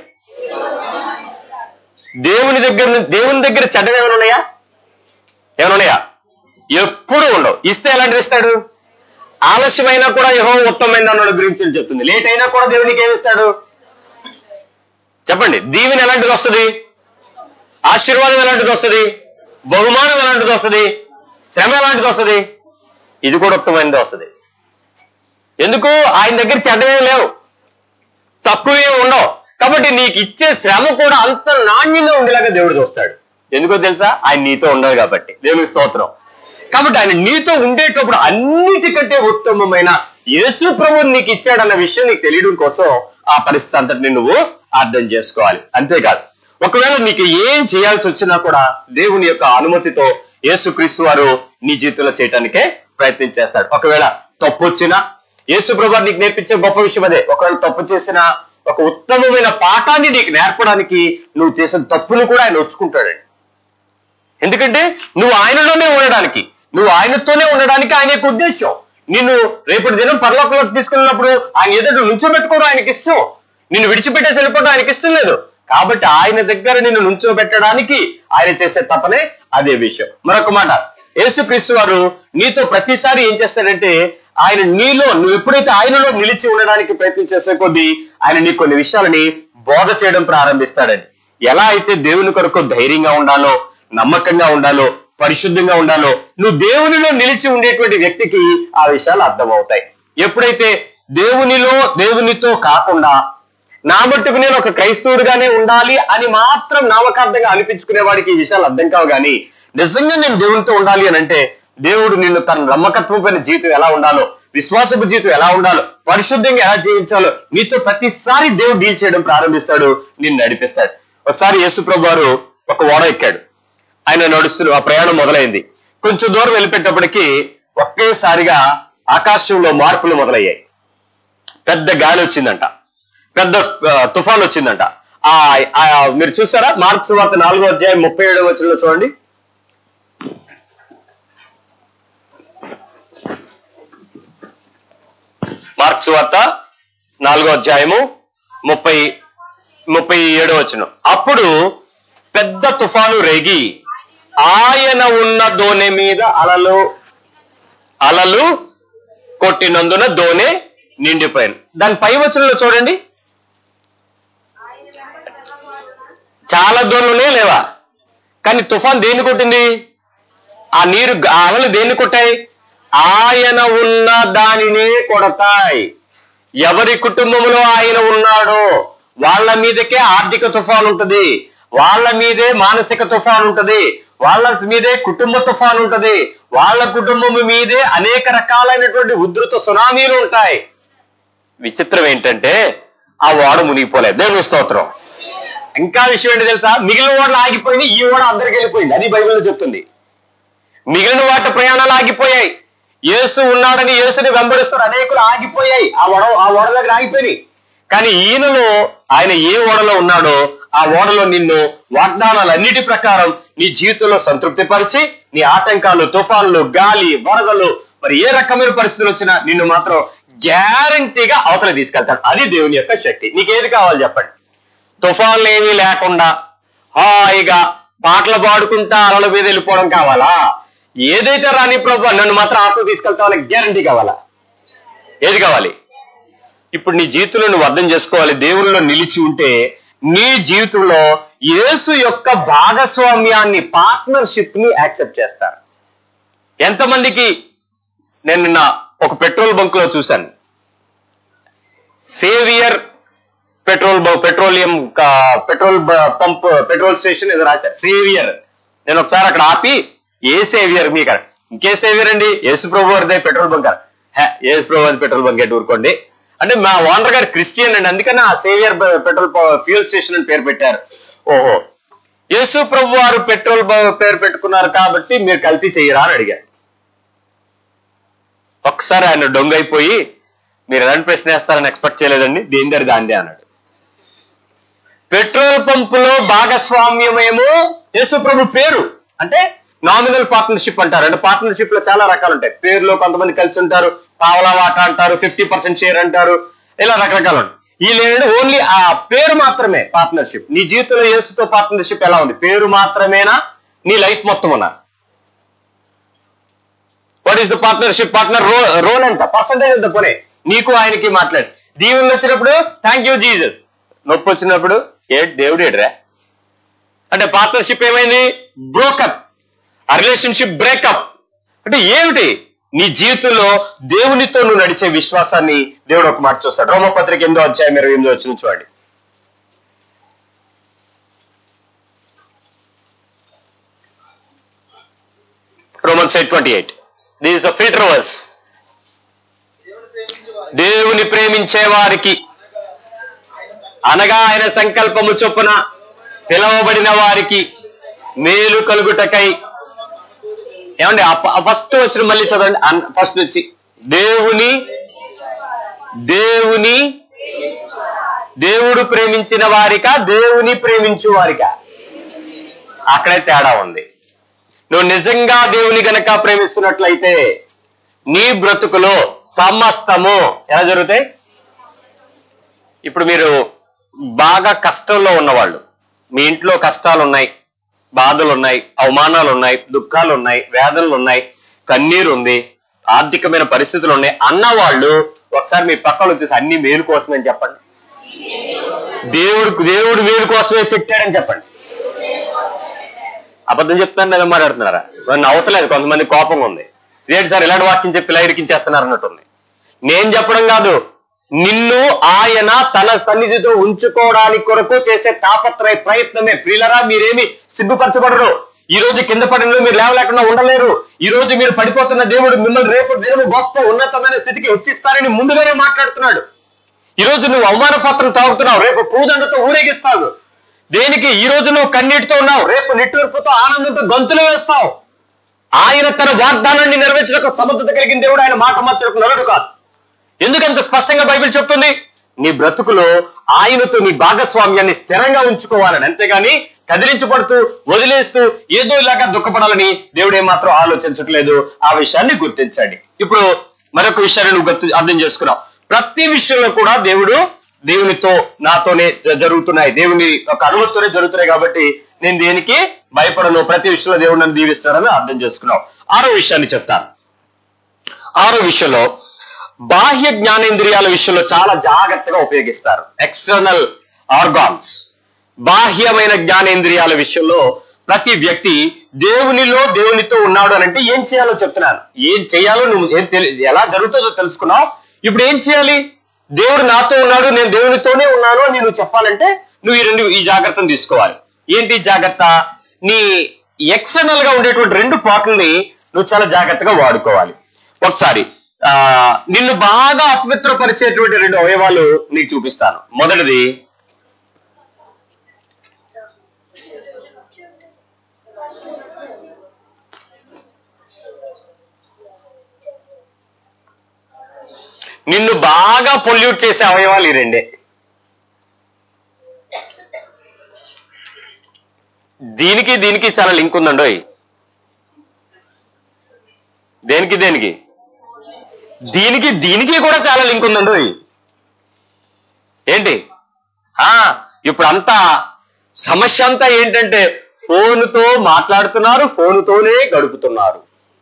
దేవుని దగ్గర నుంచి- దేవుని దగ్గర చెడ్డవి ఏమైనా ఉన్నాయా ఏమైనా ఉన్నాయా ఎప్పుడు ఉండవు ఇస్తే ఎలాంటివి ఇస్తాడు ఆలస్యమైనా కూడా యహో ఉత్తమైన అన్నాడు గురించి చెప్తుంది లేట్ అయినా కూడా దేవునికి ఏమి ఇస్తాడు చెప్పండి దీవెన ఎలాంటిది వస్తుంది ఆశీర్వాదం ఎలాంటిది వస్తుంది బహుమానం ఎలాంటిది వస్తుంది శ్రమ ఎలాంటిది వస్తుంది ఇది కూడా ఉత్తమైనది వస్తుంది ఎందుకు ఆయన దగ్గర చెడ్డవేం లేవు తక్కువే ఉండవు కాబట్టి నీకు ఇచ్చే శ్రమ కూడా అంత నాణ్యంగా ఉండేలాగా దేవుడు చూస్తాడు ఎందుకో తెలుసా ఆయన నీతో ఉండదు కాబట్టి దేవునికి స్తోత్రం కాబట్టి ఆయన నీతో ఉండేటప్పుడు అన్నిటికంటే ఉత్తమమైన యేసు ప్రభువు నీకు ఇచ్చాడన్న విషయం నీకు తెలియడం కోసం ఆ పరిస్థితి అంతటిని నువ్వు అర్థం చేసుకోవాలి అంతేకాదు ఒకవేళ నీకు ఏం చేయాల్సి వచ్చినా కూడా దేవుని యొక్క అనుమతితో యేసుక్రీస్తు వారు నీ జీవితంలో చేయటానికే ప్రయత్నం చేస్తాడు ఒకవేళ తప్పు వచ్చినా యేసు ప్రభు నీకు నేర్పించే గొప్ప విషయం అదే ఒకవేళ తప్పు చేసిన ఒక ఉత్తమమైన పాఠాన్ని నీకు నేర్పడానికి నువ్వు చేసిన తప్పును కూడా ఆయన వచ్చుకుంటాడండి ఎందుకంటే నువ్వు ఆయనలోనే ఉండడానికి నువ్వు ఆయనతోనే ఉండడానికి ఆయన యొక్క ఉద్దేశం నిన్ను రేపటి దినం పరలోకంలోకి తీసుకెళ్ళినప్పుడు ఆయన ఎదుట నుంచోబెట్టుకోవడం ఆయనకి ఇష్టం నిన్ను విడిచిపెట్టేసి వెళ్ళిపోవడం ఆయనకి ఇష్టం లేదు కాబట్టి ఆయన దగ్గర నిన్ను నుంచోబెట్టడానికి ఆయన చేసే తపనే అదే విషయం మరొక మాట యేసుక్రీస్తు వారు నీతో ప్రతిసారి ఏం చేస్తాడంటే ఆయన నీలో నువ్వు ఎప్పుడైతే ఆయనలో నిలిచి ఉండడానికి ప్రయత్నం చేసే కొద్దీ ఆయన నీకు కొన్ని విషయాలని బోధ చేయడం ప్రారంభిస్తాడని ఎలా అయితే దేవుని కొరకు ధైర్యంగా ఉండాలో నమ్మకంగా ఉండాలో పరిశుద్ధంగా ఉండాలో నువ్వు దేవునిలో నిలిచి ఉండేటువంటి వ్యక్తికి ఆ విషయాలు అర్థమవుతాయి ఎప్పుడైతే దేవునిలో దేవునితో కాకుండా నా మట్టుకు నేను ఒక క్రైస్తవుడిగానే ఉండాలి అని మాత్రం నామకార్థంగా అనిపించుకునే వాడికి ఈ విషయాలు అర్థం కావు కానీ నిజంగా నేను దేవునితో ఉండాలి అని అంటే దేవుడు నిన్ను తన నమ్మకత్వమైన జీవితం ఎలా ఉండాలో విశ్వాసపు జీవితం ఎలా ఉండాలో పరిశుద్ధంగా ఎలా జీవించాలో నీతో ప్రతిసారి దేవుడు డీల్ చేయడం ప్రారంభిస్తాడు నిన్ను నడిపిస్తాడు ఒకసారి యేసుప్రభు వారు ఒక ఓడ ఎక్కాడు ఆయన నడుస్తూ ఆ ప్రయాణం మొదలైంది కొంచెం దూరం వెళ్ళిపెట్టేప్పటికీ ఒకేసారిగా ఆకాశంలో మార్పులు మొదలయ్యాయి పెద్ద గాలి వచ్చిందంట పెద్ద ఆ, తుఫాన్ వచ్చిందంట ఆ ఆ, మీరు చూసారా మార్క్స్ వార్త నాలుగో అధ్యాయం ముప్పై ఏడవ వచ్చిన చూడండి మార్క్స్ వార్త నాలుగో అధ్యాయము ముప్పై ముప్పై ఏడో వచ్చిన అప్పుడు పెద్ద తుఫాను రేగి ఆయన ఉన్న దోణి మీద అలలు అలలు కొట్టినందున దోణి నిండిపోయింది దాని పై వచనంలో చూడండి చాలా దూరంలోనే లేవా కానీ తుఫాన్ దేన్ని కొట్టింది ఆ నీరు ఆ అలలు దేన్ని కొట్టాయి ఆయన ఉన్న దానినే కొడతాయి ఎవరి కుటుంబంలో ఆయన ఉన్నాడో వాళ్ళ మీదకే ఆర్థిక తుఫాన్ ఉంటది వాళ్ళ మీదే మానసిక తుఫాన్ ఉంటది వాళ్ళ మీదే కుటుంబ తుఫాన్ ఉంటది వాళ్ళ కుటుంబం మీదే అనేక రకాలైనటువంటి ఉధృత సునామీలు ఉంటాయి విచిత్రం ఏంటంటే ఆ ఓడ మునిగిపోలేదు దేవుని స్తోత్రం ఇంకా విషయం ఏంటి తెలుసా మిగిలిన ఓడలు ఆగిపోయింది ఈ ఓడ అందరికి వెళ్ళిపోయింది అది బైబిల్లో చెప్తుంది మిగిలిన వాటి ప్రయాణాలు ఆగిపోయాయి యేసు ఉన్నాడని యేసుని వెంబడిస్తారు అనేకులు ఆగిపోయాయి ఆ ఓడ ఆ ఓడ దగ్గర ఆగిపోయినాయి కానీ ఈయనలో ఆయన ఏ ఓడలో ఉన్నాడో ఆ ఓడలో నిన్ను వాగ్దానాలన్నిటి ప్రకారం నీ జీవితంలో సంతృప్తిపరిచి నీ ఆటంకాలు తుఫాన్లు గాలి వరదలు మరి ఏ రకమైన పరిస్థితులు వచ్చినా నిన్ను మాత్రం గ్యారంటీగా అవతల తీసుకెళ్తాడు అది దేవుని యొక్క శక్తి నీకేది కావాలి చెప్పండి తుఫాన్లు ఏమీ లేకుండా హాయిగా పాటలు పాడుకుంటా అలల మీద వెళ్ళిపోవడం కావాలా ఏదైతే రాని ప్రభు నన్ను మాత్రం ఆత్మ తీసుకెళ్తామని గ్యారంటీ కావాలా ఏది కావాలి ఇప్పుడు నీ జీవితంలో నువ్వు అర్థం చేసుకోవాలి దేవునిలో నిలిచి ఉంటే నీ జీవితంలో యేసు యొక్క భాగస్వామ్యాన్ని పార్ట్నర్షిప్ ని యాక్సెప్ట్ చేస్తారు ఎంతమందికి నేను నిన్న ఒక పెట్రోల్ బంక్ లో చూశాను సేవియర్ పెట్రోల్ బ- పెట్రోలియం కా- పెట్రోల్ బ- పంప్ పెట్రోల్ స్టేషన్ ఏదో రాశారు సేవియర్ నేను ఒకసారి అక్కడ ఆపి ఏ సేవియర్ మీకు ఇంకే సేవియర్ అండి యేసు ప్రభు వారిదే పెట్రోల్ బంక్ హే, యేసు ప్రభు వారి పెట్రోల్ బంక్ ఎటు ఊరుకోండి అంటే మా ఓనర్ గారు క్రిస్టియన్ అండి అందుకని ఆ సేవియర్ బ- పెట్రోల్ ప- ఫ్యూల్ స్టేషన్ అని పేరు పెట్టారు ఓహో యేసు ప్రభు వారు పెట్రోల్ బ- పేరు పెట్టుకున్నారు కాబట్టి మీరు కల్తీ చెయ్యరా అని అడిగారు ఒకసారి ఆయన దొంగైపోయి మీరు ఎలాంటి ప్రశ్న వేస్తారని ఎక్స్పెక్ట్ చేయలేదండి దేని దగ్గర దాందే అన్నాడు పెట్రోల్ పంపులో భాగస్వామ్యమేమో యేసు ప్రభు పేరు అంటే నామినల్ పార్ట్నర్షిప్ అంటారు అంటే పార్ట్నర్షిప్ లో చాలా రకాలు ఉంటాయి పేరులో కొంతమంది కలిసి ఉంటారు పావలా వాటా అంటారు ఫిఫ్టీ పర్సెంట్ షేర్ అంటారు ఇలా రకరకాలు ఉంటాయి వీళ్ళు ఓన్లీ ఆ పేరు మాత్రమే పార్ట్నర్షిప్ నీ జీవితంలో యేసుతో పార్ట్నర్షిప్ ఎలా ఉంది పేరు మాత్రమేనా నీ లైఫ్ మొత్తం ఉన్నా what is the partnership partner role ఎంత పర్సంటేజ్ ఎంత పోనీ నీకు ఆయనకి మాట్లాడు దీవులు వచ్చినప్పుడు థ్యాంక్ యూ జీసస్ నొప్పి వచ్చినప్పుడు ఏ దేవుడేడ్రా అంటే పార్ట్నర్షిప్ ఏమైంది బ్రోకప్ ఆ రిలేషన్షిప్ బ్రేకప్ అంటే ఏమిటి నీ జీవితంలో దేవునితో నువ్వు నడిచే విశ్వాసాన్ని దేవుడు ఒక మాట చూస్తాడు రోమపత్రిక ఎనిమిదో అధ్యాయం ఇరవై ఎనిమిదో వచ్చిన చూడండి Romans eight twenty eight this a filter verse దేవుని ప్రేమించే వారికి అనగా ఆయన సంకల్పము చొప్పున పిలవబడిన వారికి మేలు కలుగుటకై ఏమండి ఫస్ట్ వచ్చిన మళ్ళీ చదవండి ఫస్ట్ నుంచి దేవుని దేవుని దేవుడు ప్రేమించిన వారిక దేవుని ప్రేమించు వారిక అక్కడే తేడా ఉంది నువ్వు నిజంగా దేవుని గనక ప్రేమిస్తున్నట్లయితే నీ బ్రతుకులో సమస్తము ఎలా జరుగుతాయి ఇప్పుడు మీరు బాగా కష్టంలో ఉన్నవాళ్ళు మీ ఇంట్లో కష్టాలు ఉన్నాయి బాధలు ఉన్నాయి అవమానాలు ఉన్నాయి దుఃఖాలు ఉన్నాయి వేదనలు ఉన్నాయి కన్నీరు ఉంది ఆర్థికమైన పరిస్థితులు ఉన్నాయి అన్న వాళ్ళు ఒకసారి మీ పక్కన వచ్చేసి అన్ని మేలు కోసమని చెప్పండి దేవుడు దేవుడు మేలు కోసమే పెట్టాడని చెప్పండి అబద్ధం చెప్తాను లేదా మాట్లాడుతున్నారా మరి నవ్వతలేదు కొంతమంది కోపంగా ఉంది ఇదేంటి సార్ ఇలాంటి వాక్యం చెప్పి ఇలా ఇరికించేస్తున్నారు అన్నట్టుంది నేను చెప్పడం కాదు నిన్ను ఆయన తన సన్నిధితో ఉంచుకోవడానికి కొరకు చేసే తాపత్రయ ప్రయత్నమే ప్రియులరా మీరేమి సిగ్గుపరచబడరు ఈ రోజు కింద పడిన మీరు లేవలేకుండా ఉండలేరు ఈ రోజు మీరు పడిపోతున్న దేవుడు మిమ్మల్ని రేపు దినము గొప్ప ఉన్నతమైన స్థితికి హెచ్చిస్తారని ముందుగానే మాట్లాడుతున్నాడు ఈ రోజు నువ్వు అవమాన పత్రం తాగుతున్నావు రేపు పూదండతో ఊరేగిస్తావు దేనికి ఈ రోజు నువ్వు కన్నీటితో ఉన్నావు రేపు నిట్టూర్పుతో ఆనందంతో గంతులు వేస్తావు ఆయన తన వాగ్దానాన్ని నెరవేర్చిన సమర్థత కలిగిన దేవుడు ఆయన మాట మార్చడానికి నలుడు కాదు ఎందుకంత స్పష్టంగా బైబిల్ చెప్తుంది నీ బ్రతుకులో ఆయనతో నీ భాగస్వామ్యాన్ని స్థిరంగా ఉంచుకోవాలని అంతేగాని కదిలించబడుతూ వదిలేస్తూ ఏదో ఇలాగా దుఃఖపడాలని దేవుడే మాత్రం ఆలోచించట్లేదు ఆ విషయాన్ని గుర్తించండి ఇప్పుడు మరొక విషయాన్ని నువ్వు గుర్తు అర్థం చేసుకున్నావు ప్రతి విషయంలో కూడా దేవుడు దేవునితో నాతోనే జ- జరుగుతున్నాయి దేవుని ఒక అనుమతితోనే జరుగుతున్నాయి కాబట్టి నేను దేనికి భయపడను ప్రతి విషయంలో దేవుడు నన్ను దీవిస్తారని అర్థం చేసుకున్నావు ఆరో విషయాన్ని చెప్తాను ఆరో విషయంలో బాహ్య జ్ఞానేంద్రియాల విషయంలో చాలా జాగ్రత్తగా ఉపయోగిస్తారు ఎక్స్టర్నల్ ఆర్గాన్స్ బాహ్యమైన జ్ఞానేంద్రియాల విషయంలో ప్రతి వ్యక్తి దేవునిలో దేవునితో ఉన్నాడు అని అంటే ఏం చేయాలో చెప్తున్నాను ఏం చేయాలో నువ్వు ఏం తెలి ఎలా జరుగుతుందో తెలుసుకున్నావు ఇప్పుడు ఏం చేయాలి దేవుడు నాతో ఉన్నాడు నేను దేవునితోనే ఉన్నాను అని నువ్వు చెప్పాలంటే నువ్వు ఈ రెండు ఈ జాగ్రత్తను తీసుకోవాలి ఏంటి ఈ జాగ్రత్త నీ ఎక్స్టర్నల్ గా ఉండేటువంటి రెండు పాటల్ని నువ్వు చాలా జాగ్రత్తగా వాడుకోవాలి ఒకసారి ఆ నిన్ను బాగా అపవిత్రపరిచేటువంటి రెండు అవయవాలు నీకు చూపిస్తాను మొదటిది నిన్ను బాగా పొల్యూట్ చేసే అవయవాలు ఈ రెండే దీనికి దీనికి చాలా లింక్ ఉందండోయ్ దేనికి దేనికి దీనికి దీనికి కూడా చాలా లింక్ ఉందండోయ్ ఏంటి ఆ ఇప్పుడు అంతా సమస్య అంతా ఏంటంటే ఫోన్తో మాట్లాడుతున్నారు ఫోన్తోనే గడుపుతున్నారు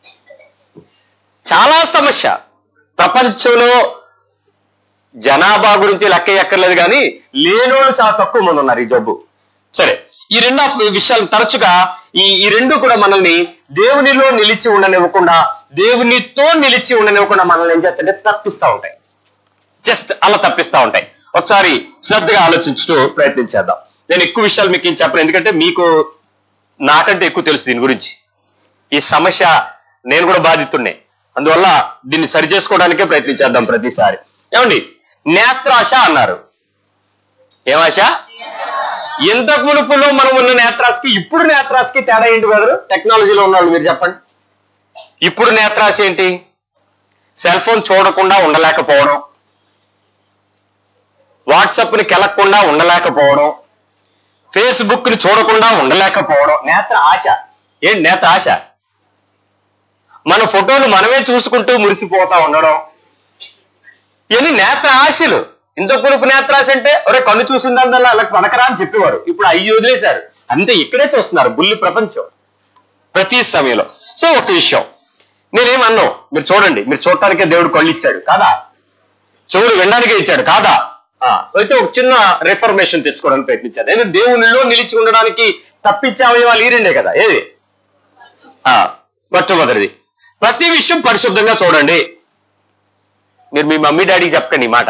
చాలా సమస్య ప్రపంచంలో జనాభా గురించి లెక్క ఎక్కర్లేదు కానీ లేనోళ్ళు చాలా తక్కువ మంది ఉన్నారు ఈ జబ్బు సరే ఈ రెండు అప్- విషయాలు తరచుగా ఈ ఈ రెండు కూడా మనల్ని దేవునిలో నిలిచి ఉండనివ్వకుండా దేవునితో నిలిచి ఉండనివ్వకుండా మనల్ని ఏం చేస్తుంటే తప్పిస్తా ఉంటాయి జస్ట్ అలా తప్పిస్తా ఉంటాయి ఒకసారి శ్రద్ధగా ఆలోచించుతూ ప్రయత్నించేద్దాం నేను ఎక్కువ విషయాలు మీకు ఏం చెప్పను ఎందుకంటే మీకు నాకంటే ఎక్కువ తెలుసు దీని గురించి ఈ సమస్య నేను కూడా బాధితున్నే అందువల్ల దీన్ని సరి చేసుకోవడానికే ప్రయత్నించేద్దాం ప్రతిసారి ఏమండి నేత్రాశ అన్నారు ఏమాశ ఇంతకు మునుపులో మనం ఉన్న నేత్రాశకి ఇప్పుడు నేత్రాశకి తేడా ఏంటి బ్రదరు టెక్నాలజీలో ఉన్నవాళ్ళు మీరు చెప్పండి ఇప్పుడు నేత్రాశ ఏంటి సెల్ ఫోన్ చూడకుండా ఉండలేకపోవడం వాట్సాప్ ని కెలక్కుండా ఉండలేకపోవడం ఫేస్బుక్ ని చూడకుండా ఉండలేకపోవడం నేత్ర ఆశ ఏంటి నేత్ర ఆశ మన ఫోటోలు మనమే చూసుకుంటూ మురిసిపోతా ఉండడం ఇవన్నీ నేత్ర ఆశలు ఇంతకు మునుపు నేత్రాశ అంటే ఒరే కన్ను చూసిందల్లా అలా పనకరా అని చెప్పేవారు ఇప్పుడు అయ్యి వదిలేశారు అంతే ఇక్కడే చూస్తున్నారు బుల్లి ప్రపంచం ప్రతి సమయంలో సో ఒక విషయం నేనేమన్నావు మీరు చూడండి మీరు చూడటానికే దేవుడు కళ్ళు ఇచ్చాడు కాదా చెవులు వినడానికే ఇచ్చాడు కాదా ఆ, అయితే ఒక చిన్న రిఫర్మేషన్ తెచ్చుకోవడానికి ప్రయత్నించాను నేను దేవునిలో నిలిచి ఉండడానికి తప్పించే అవయవాలు ఈ రెండే కదా ఏది ఆ, మొట్టమొదటిది ప్రతి విషయం పరిశుద్ధంగా చూడండి మీరు మీ మమ్మీ డాడీకి చెప్పకండి ఈ మాట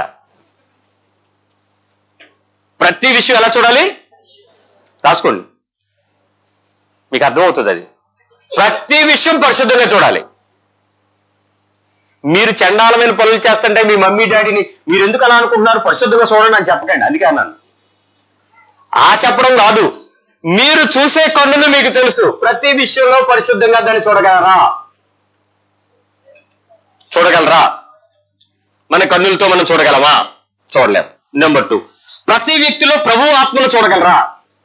ప్రతి విషయం ఎలా చూడాలి రాసుకోండి మీకు అర్థమవుతుంది అది ప్రతి విషయం పరిశుద్ధంగా చూడాలి మీరు చండాలమైన పనులు చేస్తుంటే మీ మమ్మీ డాడీని మీరు ఎందుకు అలా అనుకుంటున్నారు పరిశుద్ధంగా చూడండి అని చెప్పకండి అందుకే అన్నాను ఆ చెప్పడం కాదు మీరు చూసే కన్నులు మీకు తెలుసు ప్రతి విషయంలో పరిశుద్ధంగా దాన్ని చూడగలరా చూడగలరా మన కన్నులతో మనం చూడగలమా చూడలేం నెంబర్ టూ ప్రతి వ్యక్తిలో ప్రభు ఆత్మను చూడగలరా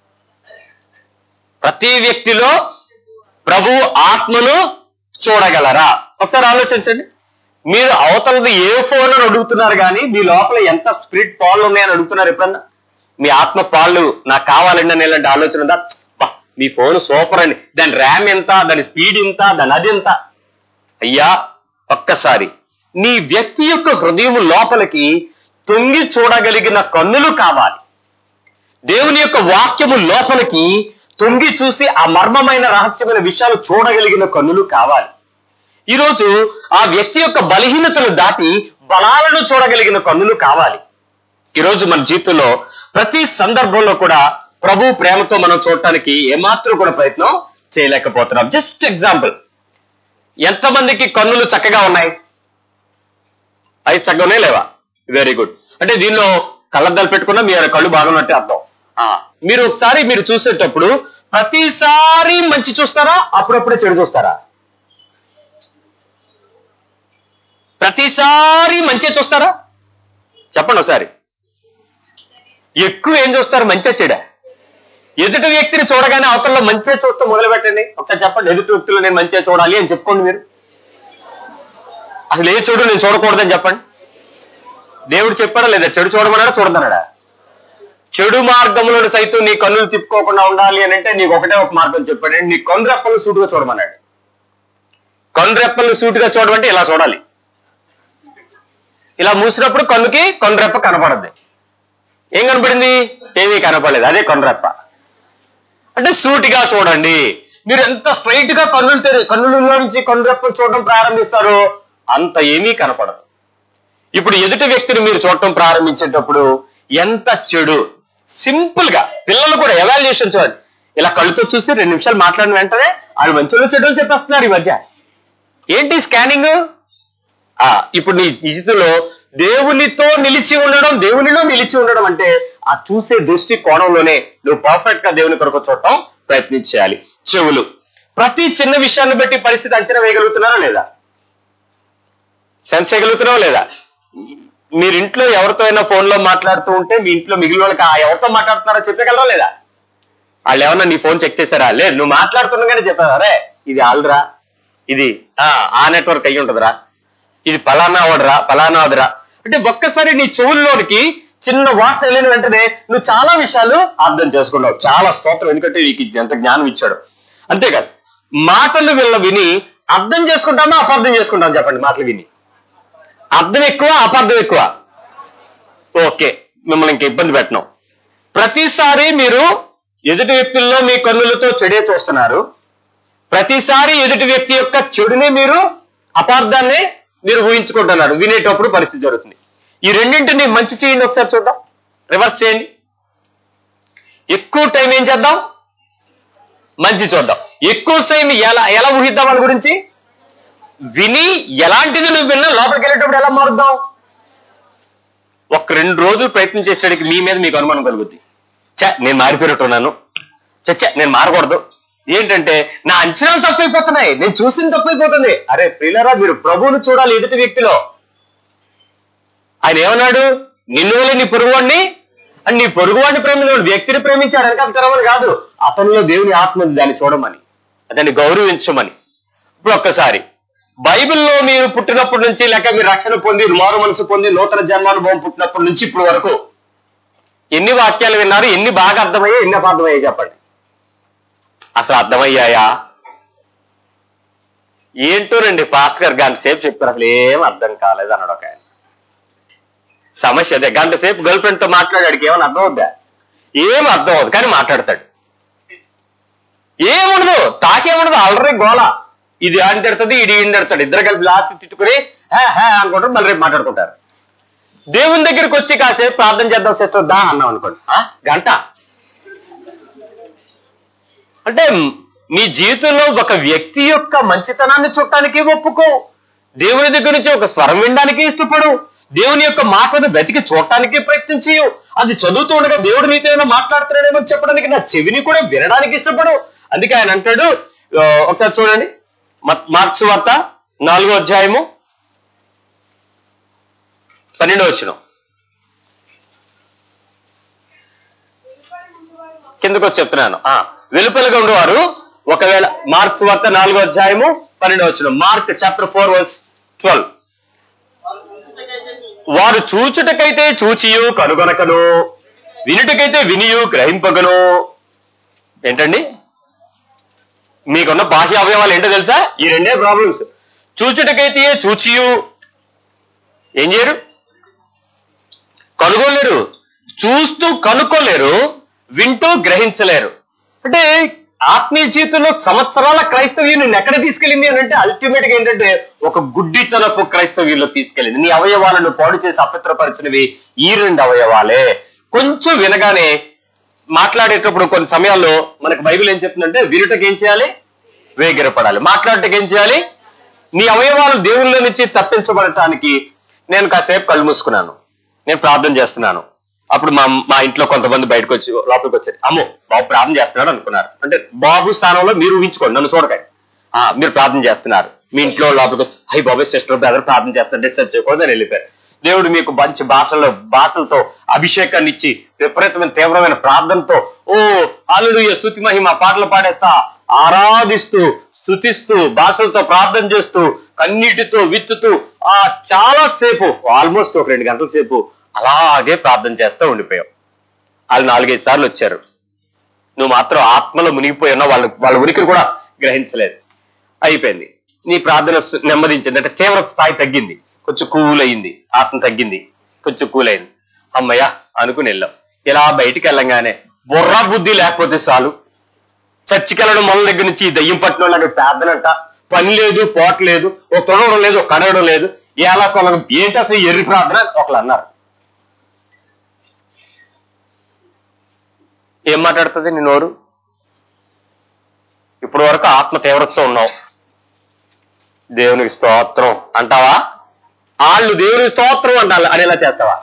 ప్రతి వ్యక్తిలో ప్రభు ఆత్మను చూడగలరా ఒకసారి ఆలోచించండి మీరు అవతలది ఏ ఫోన్ అని అడుగుతున్నారు కానీ మీ లోపల ఎంత స్పిరిట్ పాళ్ళు ఉన్నాయని అడుగుతున్నారు ఎప్పుడన్నా మీ ఆత్మ పాళ్ళు నాకు కావాలండి అని ఇలాంటి ఆలోచన ఉందా బా, మీ ఫోన్ సూపర్ అని దాని ర్యామ్ ఎంత దాని స్పీడ్ ఎంత దాని అది ఎంత అయ్యా ఒక్కసారి నీ వ్యక్తి యొక్క హృదయం లోపలికి తొంగి చూడగలిగిన కన్నులు కావాలి దేవుని యొక్క వాక్యము లోపలికి తొంగి చూసి ఆ మర్మమైన రహస్యమైన విషయాలు చూడగలిగిన కన్నులు కావాలి ఈరోజు ఆ వ్యక్తి యొక్క బలహీనతలు దాటి బలాలను చూడగలిగిన కన్నులు కావాలి ఈరోజు మన జీవితంలో ప్రతి సందర్భంలో కూడా ప్రభు ప్రేమతో మనం చూడటానికి ఏమాత్రం కూడా ప్రయత్నం చేయలేకపోతున్నాం జస్ట్ ఎగ్జాంపుల్ ఎంతమందికి కన్నులు చక్కగా ఉన్నాయి అవి చక్కగా ఉన్నాయి లేవా వెరీ గుడ్ అంటే దీనిలో కళ్ళద్దాలు పెట్టుకున్నా మీ కళ్ళు బాగున్నట్టే అర్థం ఆ, మీరు ఒకసారి మీరు చూసేటప్పుడు ప్రతిసారి మంచి చూస్తారా అప్పుడప్పుడే చెడు చూస్తారా ప్రతిసారి మంచి చూస్తారా చెప్పండి ఒకసారి ఎక్కువ ఏం చూస్తారు మంచిగా చెడా ఎదుటి వ్యక్తిని చూడగానే అవతలలో మంచిగా చూస్తూ మొదలు పెట్టండి ఒకసారి చెప్పండి ఎదుటి వ్యక్తులు నేను మంచిగా చూడాలి అని చెప్పుకోండి మీరు అసలు ఏ చెడు నేను చూడకూడదని చెప్పండి దేవుడు చెప్పాడా లేదా చెడు చూడమన్నాడా చూడదన్నాడా చెడు మార్గంలో సైతం నీ కన్నులు తిప్పుకోకుండా ఉండాలి అని అంటే నీకు ఒకటే ఒక మార్గం చెప్పాడు నీ కన్నురెప్పలు సూటుగా చూడమన్నాడు కన్నురెప్పలు సూటుగా చూడమంటే ఇలా చూడాలి ఇలా మూసినప్పుడు కన్నుకి కన్నురెప్ప కనపడద్ది ఏం కనపడింది ఏమీ కనపడలేదు అదే కన్నురెప్ప అంటే సూటిగా చూడండి మీరు ఎంత స్ట్రైట్ గా కన్నులు తెరి కన్నులలో నుంచి కన్నురెప్పలు చూడడం ప్రారంభిస్తారో అంత ఏమీ కనపడదు ఇప్పుడు ఎదుటి వ్యక్తిని మీరు చూడటం ప్రారంభించేటప్పుడు ఎంత చెడు సింపుల్ గా పిల్లలు కూడా ఎవాల్యుయేషన్ చూడండి ఇలా కళ్ళుతో చూసి రెండు నిమిషాలు మాట్లాడిన వెంటనే వాళ్ళు మంచిలో చెడులు చెప్పేస్తున్నారు ఈ మధ్య ఏంటి స్కానింగ్ ఆ ఇప్పుడు నీ జీవితంలో దేవునితో నిలిచి ఉండడం దేవునిలో నిలిచి ఉండడం అంటే ఆ చూసే దృష్టి కోణంలోనే నువ్వు పర్ఫెక్ట్ గా దేవుని కొరకు చూడటం ప్రయత్నించాలి చెవులు ప్రతి చిన్న విషయాన్ని బట్టి పరిస్థితి అంచనా వేయగలుగుతున్నారా లేదా సెన్స్ చేయగలుగుతున్నావా లేదా మీరు ఇంట్లో ఎవరితో అయినా ఫోన్ లో మాట్లాడుతూ ఉంటే మీ ఇంట్లో మిగిలిన వాళ్ళకి ఆ ఎవరితో మాట్లాడుతున్నారో చెప్పగలరా లేదా వాళ్ళు ఏమన్నా నీ ఫోన్ చెక్ చేశారా లేదు నువ్వు మాట్లాడుతుండగానే చెప్పారు అరే ఇది ఆల్రా ఇది ఆ ఆ నెట్వర్క్ అయ్యి ఉంటదిరా ఇది పలానా వాడురా పలానా వదిరా అంటే ఒక్కసారి నీ చెవుల్లోనికి చిన్న వార్త వెళ్ళిన వెంటనే నువ్వు చాలా విషయాలు అర్థం చేసుకున్నావు చాలా స్తోత్రం ఎందుకంటే నీకు ఎంత జ్ఞానం ఇచ్చాడు అంతేకాదు మాటలు వీళ్ళ విని అర్థం చేసుకుంటామా అపార్థం చేసుకుంటాం చెప్పండి మాటలు విని అర్థం ఎక్కువ అపార్థం ఎక్కువ ఓకే మిమ్మల్ని ఇంక ఇబ్బంది పెట్టను ప్రతిసారి మీరు ఎదుటి వ్యక్తుల్లో మీ కన్నులతో చెడే చూస్తున్నారు ప్రతిసారి ఎదుటి వ్యక్తి యొక్క చెడుని మీరు అపార్థాన్ని మీరు ఊహించుకుంటున్నారు వినేటప్పుడు పరిస్థితి జరుగుతుంది ఈ రెండింటిని మంచి చేయండి ఒకసారి చూద్దాం రివర్స్ చేయండి ఎక్కువ టైం ఏం చేద్దాం మంచి చూద్దాం ఎక్కువ టైం ఎలా ఎలా ఊహిద్దాం వాళ్ళ గురించి విని ఎలాంటిది నువ్వు విన్నా లోపలికి వెళ్ళేటప్పుడు ఎలా మారుద్దాం ఒక రెండు రోజులు ప్రయత్నం చేసేటికి మీ మీద మీకు అనుమానం కలుగుద్ది చ నేను మారిపోయినట్టున్నాను చచ్చ నేను మారకూడదు ఏంటంటే నా అంచనాలు తప్పైపోతున్నాయి నేను చూసింది తప్పైపోతుంది అరే ప్రియులరా మీరు ప్రభువును చూడాలి ఎదుటి వ్యక్తిలో ఆయన ఏమన్నాడు నిన్ను వల్ల నీ పొరుగువాడిని అని నీ పొరుగువాడిని ప్రేమించాడు వ్యక్తిని ప్రేమించాడు వెనకాల తెరవని కాదు అతనిలో దేవుని ఆత్మ ఉంది దాన్ని చూడమని దాన్ని గౌరవించమని ఇప్పుడు ఒక్కసారి బైబిల్లో మీరు పుట్టినప్పటి నుంచి లేక మీరు రక్షణ పొంది మారు మనసు పొంది నూతన జన్మానుభవం పుట్టినప్పటి నుంచి ఇప్పుడు వరకు ఎన్ని వాక్యాలు విన్నారు ఎన్ని బాగా అర్థమయ్యాయి ఎన్ని అపార్థమయ్యాయి చెప్పండి అసలు అర్థమయ్యాయా ఏంటోనండి పాస్టర్ గారు గంట సేపు చెప్పారు అసలు ఏం అర్థం కాలేదు అన్నాడు ఒక ఆయన సమస్య అదే గంట సేపు గర్ల్ ఫ్రెండ్ తో మాట్లాడాడికి ఏమైనా అర్థం అవుద్దా ఏం అర్థం అవుతుంది కానీ మాట్లాడతాడు ఏముండదు తాకేముండదు ఆల్రెడీ గోల ఇది అని తిడుతుంది ఇది ఈయన తిడతాడు ఇద్దరు కలిపి లాస్ట్ తిట్టుకుని హే హే అనుకుంటారు మళ్ళీ రేపు మాట్లాడుకుంటారు దేవుని దగ్గరికి వచ్చి కాసేపు ప్రార్థన చేద్దాం సిస్టర్ దా అన్నాం అనుకోండి ఆ? గంట అంటే నీ జీవితంలో ఒక వ్యక్తి యొక్క మంచితనాన్ని చూడటానికి ఒప్పుకో దేవుని దగ్గర నుంచి ఒక స్వరం వినడానికి ఇష్టపడు దేవుని యొక్క మాటను వెతికి చూడటానికి ప్రయత్నం చేయు అది చదువుతూ ఉండగా దేవుడు నీతో ఏమైనా మాట్లాడుతున్నాడేమో అని చెప్పడానికి నా చెవిని కూడా వినడానికి ఇష్టపడు అందుకే ఆయన అంటాడు ఆ, ఒకసారి చూడండి మత్- మార్క్స్ వార్త నాలుగో అధ్యాయము పన్నెండో వచ్చిన కిందకు వచ్చి చెప్తున్నాను ఆ, వెలుపలగా ఉండేవారు ఒకవేళ మార్క్స్ వార్త నాలుగో అధ్యాయము పన్నెండో వచ్చిన Mark chapter four verse twelve వారు చూచుటకైతే చూచియు కనుగొనకను వినుటకైతే వినియు గ్రహింపగను ఏంటండి మీకున్న బాహ్య అవయవాలు ఏంటో తెలుసా ఈ రెండే ప్రాబ్లమ్స్ చూచుటకైతే చూచియు ఏం చేయరు కనుగోలేరు చూస్తూ కనుక్కోలేరు వింటూ గ్రహించలేరు అంటే ఆత్మీయ జీవితంలో సంవత్సరాల క్రైస్తవ్యం నిన్ను ఎక్కడ తీసుకెళ్ళింది అని అంటే అల్టిమేట్ గా ఏంటంటే ఒక గుడ్డితనపు క్రైస్తవ్యంలో తీసుకెళ్ళింది నీ అవయవాలను పాడు చేసి అపవిత్రపరిచినవి ఈ రెండు అవయవాలే కొంచెం వినగానే మాట్లాడేటప్పుడు కొన్ని సమయాల్లో మనకు బైబిల్ ఏం చెప్తుందంటే వినుటకి ఏం చేయాలి వేగిరపడాలి మాట్లాడటకి ఏం చేయాలి నీ అవయవాలు దేవుళ్ళ నుంచి తప్పించబడటానికి నేను కాసేపు కళ్ళు మూసుకున్నాను నేను ప్రార్థన చేస్తున్నాను అప్పుడు మా మా ఇంట్లో కొంతమంది బయటకు వచ్చి లోపలికి వచ్చారు అమ్మో బాబు ప్రార్థన చేస్తున్నాడు అనుకున్నారు అంటే బాబు స్థానంలో మీరు ఊహించుకోండి నన్ను చూడకండి ఆ మీరు ప్రార్థన చేస్తున్నారు మీ ఇంట్లో లోపలికి వచ్చి హై బాబాయ్ సిస్టర్ బ్రదర్ ప్రార్థన చేస్తారు డిస్టర్బ్ చేయకూడదు అని వెళ్ళిపోయారు దేవుడు మీకు మంచి భాషల్లో భాషలతో అభిషేకాన్ని ఇచ్చి విపరీతమైన తీవ్రమైన ప్రార్థనతో ఓ అల్లుడు స్థుతి మహిమ పాటలు పాడేస్తా ఆరాధిస్తూ స్థుతిస్తూ భాషలతో ప్రార్థన చేస్తూ కన్నీటితో విత్తుతూ ఆ చాలా సేపు ఆల్మోస్ట్ ఒక రెండు గంటల సేపు అలాగే ప్రార్థన చేస్తూ ఉండిపోయావు వాళ్ళు నాలుగైదు సార్లు వచ్చారు నువ్వు మాత్రం ఆత్మలో మునిగిపోయి ఉన్నావు వాళ్ళ వాళ్ళ ఉనికిని కూడా గ్రహించలేదు అయిపోయింది నీ ప్రార్థన సు- నెమ్మదించింది అంటే తీవ్రత స్థాయి తగ్గింది కొంచెం కూల్ అయింది ఆత్మ తగ్గింది కొంచెం కూల్ అయింది అమ్మయ్య అనుకుని వెళ్ళాం ఇలా బయటికి వెళ్ళంగానే బుర్ర బుద్ధి లేకపోతే చాలు చర్చికి వెళ్ళడం మొదల దగ్గర నుంచి ఈ దయ్యం పట్టిన వాళ్ళకి ప్రార్థనంట పని లేదు పోట లేదు ఓ తొడవడం లేదు ఓ కడగడం లేదు ఎలా కొలం ఏంటి అసలు ఈ ఎర్రి ప్రార్థన అని ఒకళ్ళు అన్నారు ఏం మాట్లాడుతుంది నీ నోరు ఇప్పటి వరకు ఆత్మ తీవ్రతతో ఉన్నావు దేవునికి స్తోత్రం అంటావా వాళ్ళు దేవునికి స్తోత్రం అంటారు అనేలా చేస్తావా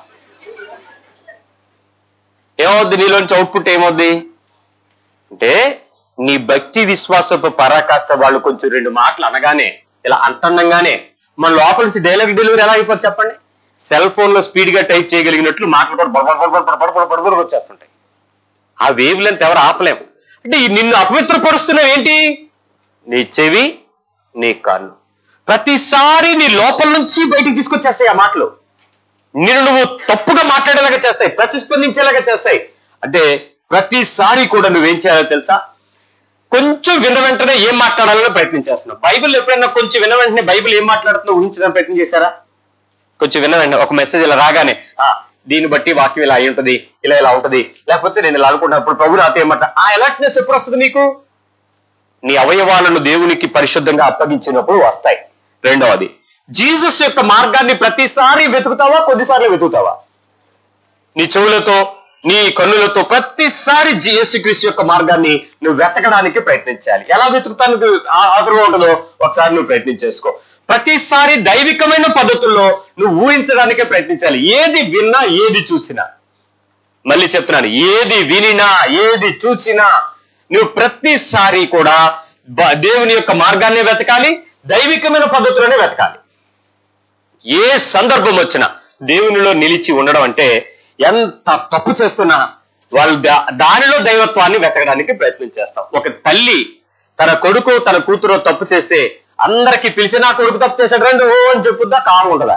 ఏమవుద్ది నీలోంచి అవుట్పుట్ ఏమవుద్ది అంటే నీ భక్తి విశ్వాసపు పరాకాష్ట వాళ్ళు కొంచెం రెండు మాటలు అనగానే ఇలా అంటుండగానే మన లోపల నుంచి డైలాగ్ డెలివరీ ఎలా అయిపోతుంది చెప్పండి సెల్ ఫోన్ లో స్పీడ్ గా టైప్ చేయగలిగినట్లు మాటలు కూడా బడబడ బడబడ బడబడ బడబడ బడబడ వచ్చేస్తుంటాయి ఆ వేవ్ లెంత్ ఎవరు ఆపలేము అంటే ఈ నిన్ను అపవిత్రపరుస్తున్నావు ఏంటి నీ చెవి నీ కన్ను ప్రతిసారి నీ లోపల నుంచి బయటికి తీసుకొచ్చేస్తాయి ఆ మాటలు నిన్ను నువ్వు తప్పుగా మాట్లాడేలాగా చేస్తాయి ప్రతిస్పందించేలాగా చేస్తాయి అంటే ప్రతిసారి కూడా నువ్వేం చేయాలో తెలుసా కొంచెం విన్న వెంటనే ఏం మాట్లాడాలని ప్రయత్నం చేస్తున్నావు బైబిల్ ఎప్పుడైనా కొంచెం విన్న వెంటనే బైబిల్ ఏం మాట్లాడుతుందో ఊహించడానికి ప్రయత్నం చేశారా కొంచెం విన్న వెంటనే ఒక మెసేజ్ ఇలా రాగానే ఆ దీన్ని బట్టి వాక్యం ఇలా అయి ఉంటది ఇలా ఇలా ఉంటది లేకపోతే నేను ఇలా అనుకుంటున్నప్పుడు ప్రభు నాతో ఏమంట ఆ అలర్ట్నెస్ ఎప్పుడు వస్తుంది నీకు నీ అవయవాలను దేవునికి పరిశుద్ధంగా అప్పగించినప్పుడు వస్తాయి రెండవది జీసస్ యొక్క మార్గాన్ని ప్రతిసారి వెతుకుతావా కొద్దిసార్లు వెతుకుతావా నీ చెవులతో నీ కన్నులతో ప్రతిసారి జీ- యేసుక్రీస్తు యొక్క మార్గాన్ని నువ్వు వెతకడానికి ప్రయత్నించాలి ఎలా వెతుకుతానికి ఆ- ఆగ్రహం ఉంటుందో ఒకసారి నువ్వు ప్రయత్నం చేసుకో ప్రతిసారి దైవికమైన పద్ధతుల్లో నువ్వు ఊహించడానికే ప్రయత్నించాలి ఏది విన్నా ఏది చూసినా మళ్ళీ చెప్తున్నాను ఏది వినినా ఏది చూసినా నువ్వు ప్రతిసారి కూడా బ- దేవుని యొక్క మార్గాన్ని వెతకాలి దైవికమైన పద్ధతులనే వెతకాలి ఏ సందర్భం వచ్చినా దేవునిలో నిలిచి ఉండడం అంటే ఎంత తప్పు చేస్తున్నా వాళ్ళు దా- దానిలో దైవత్వాన్ని వెతకడానికి ప్రయత్నం చేస్తాం ఒక తల్లి తన కొడుకు తన కూతురు తప్పు చేస్తే అందరికి పిలిచి నా కొడుకు తప్పు చేశాడు రండి ఓ అని చెప్పుద్దా కాము ఉండదా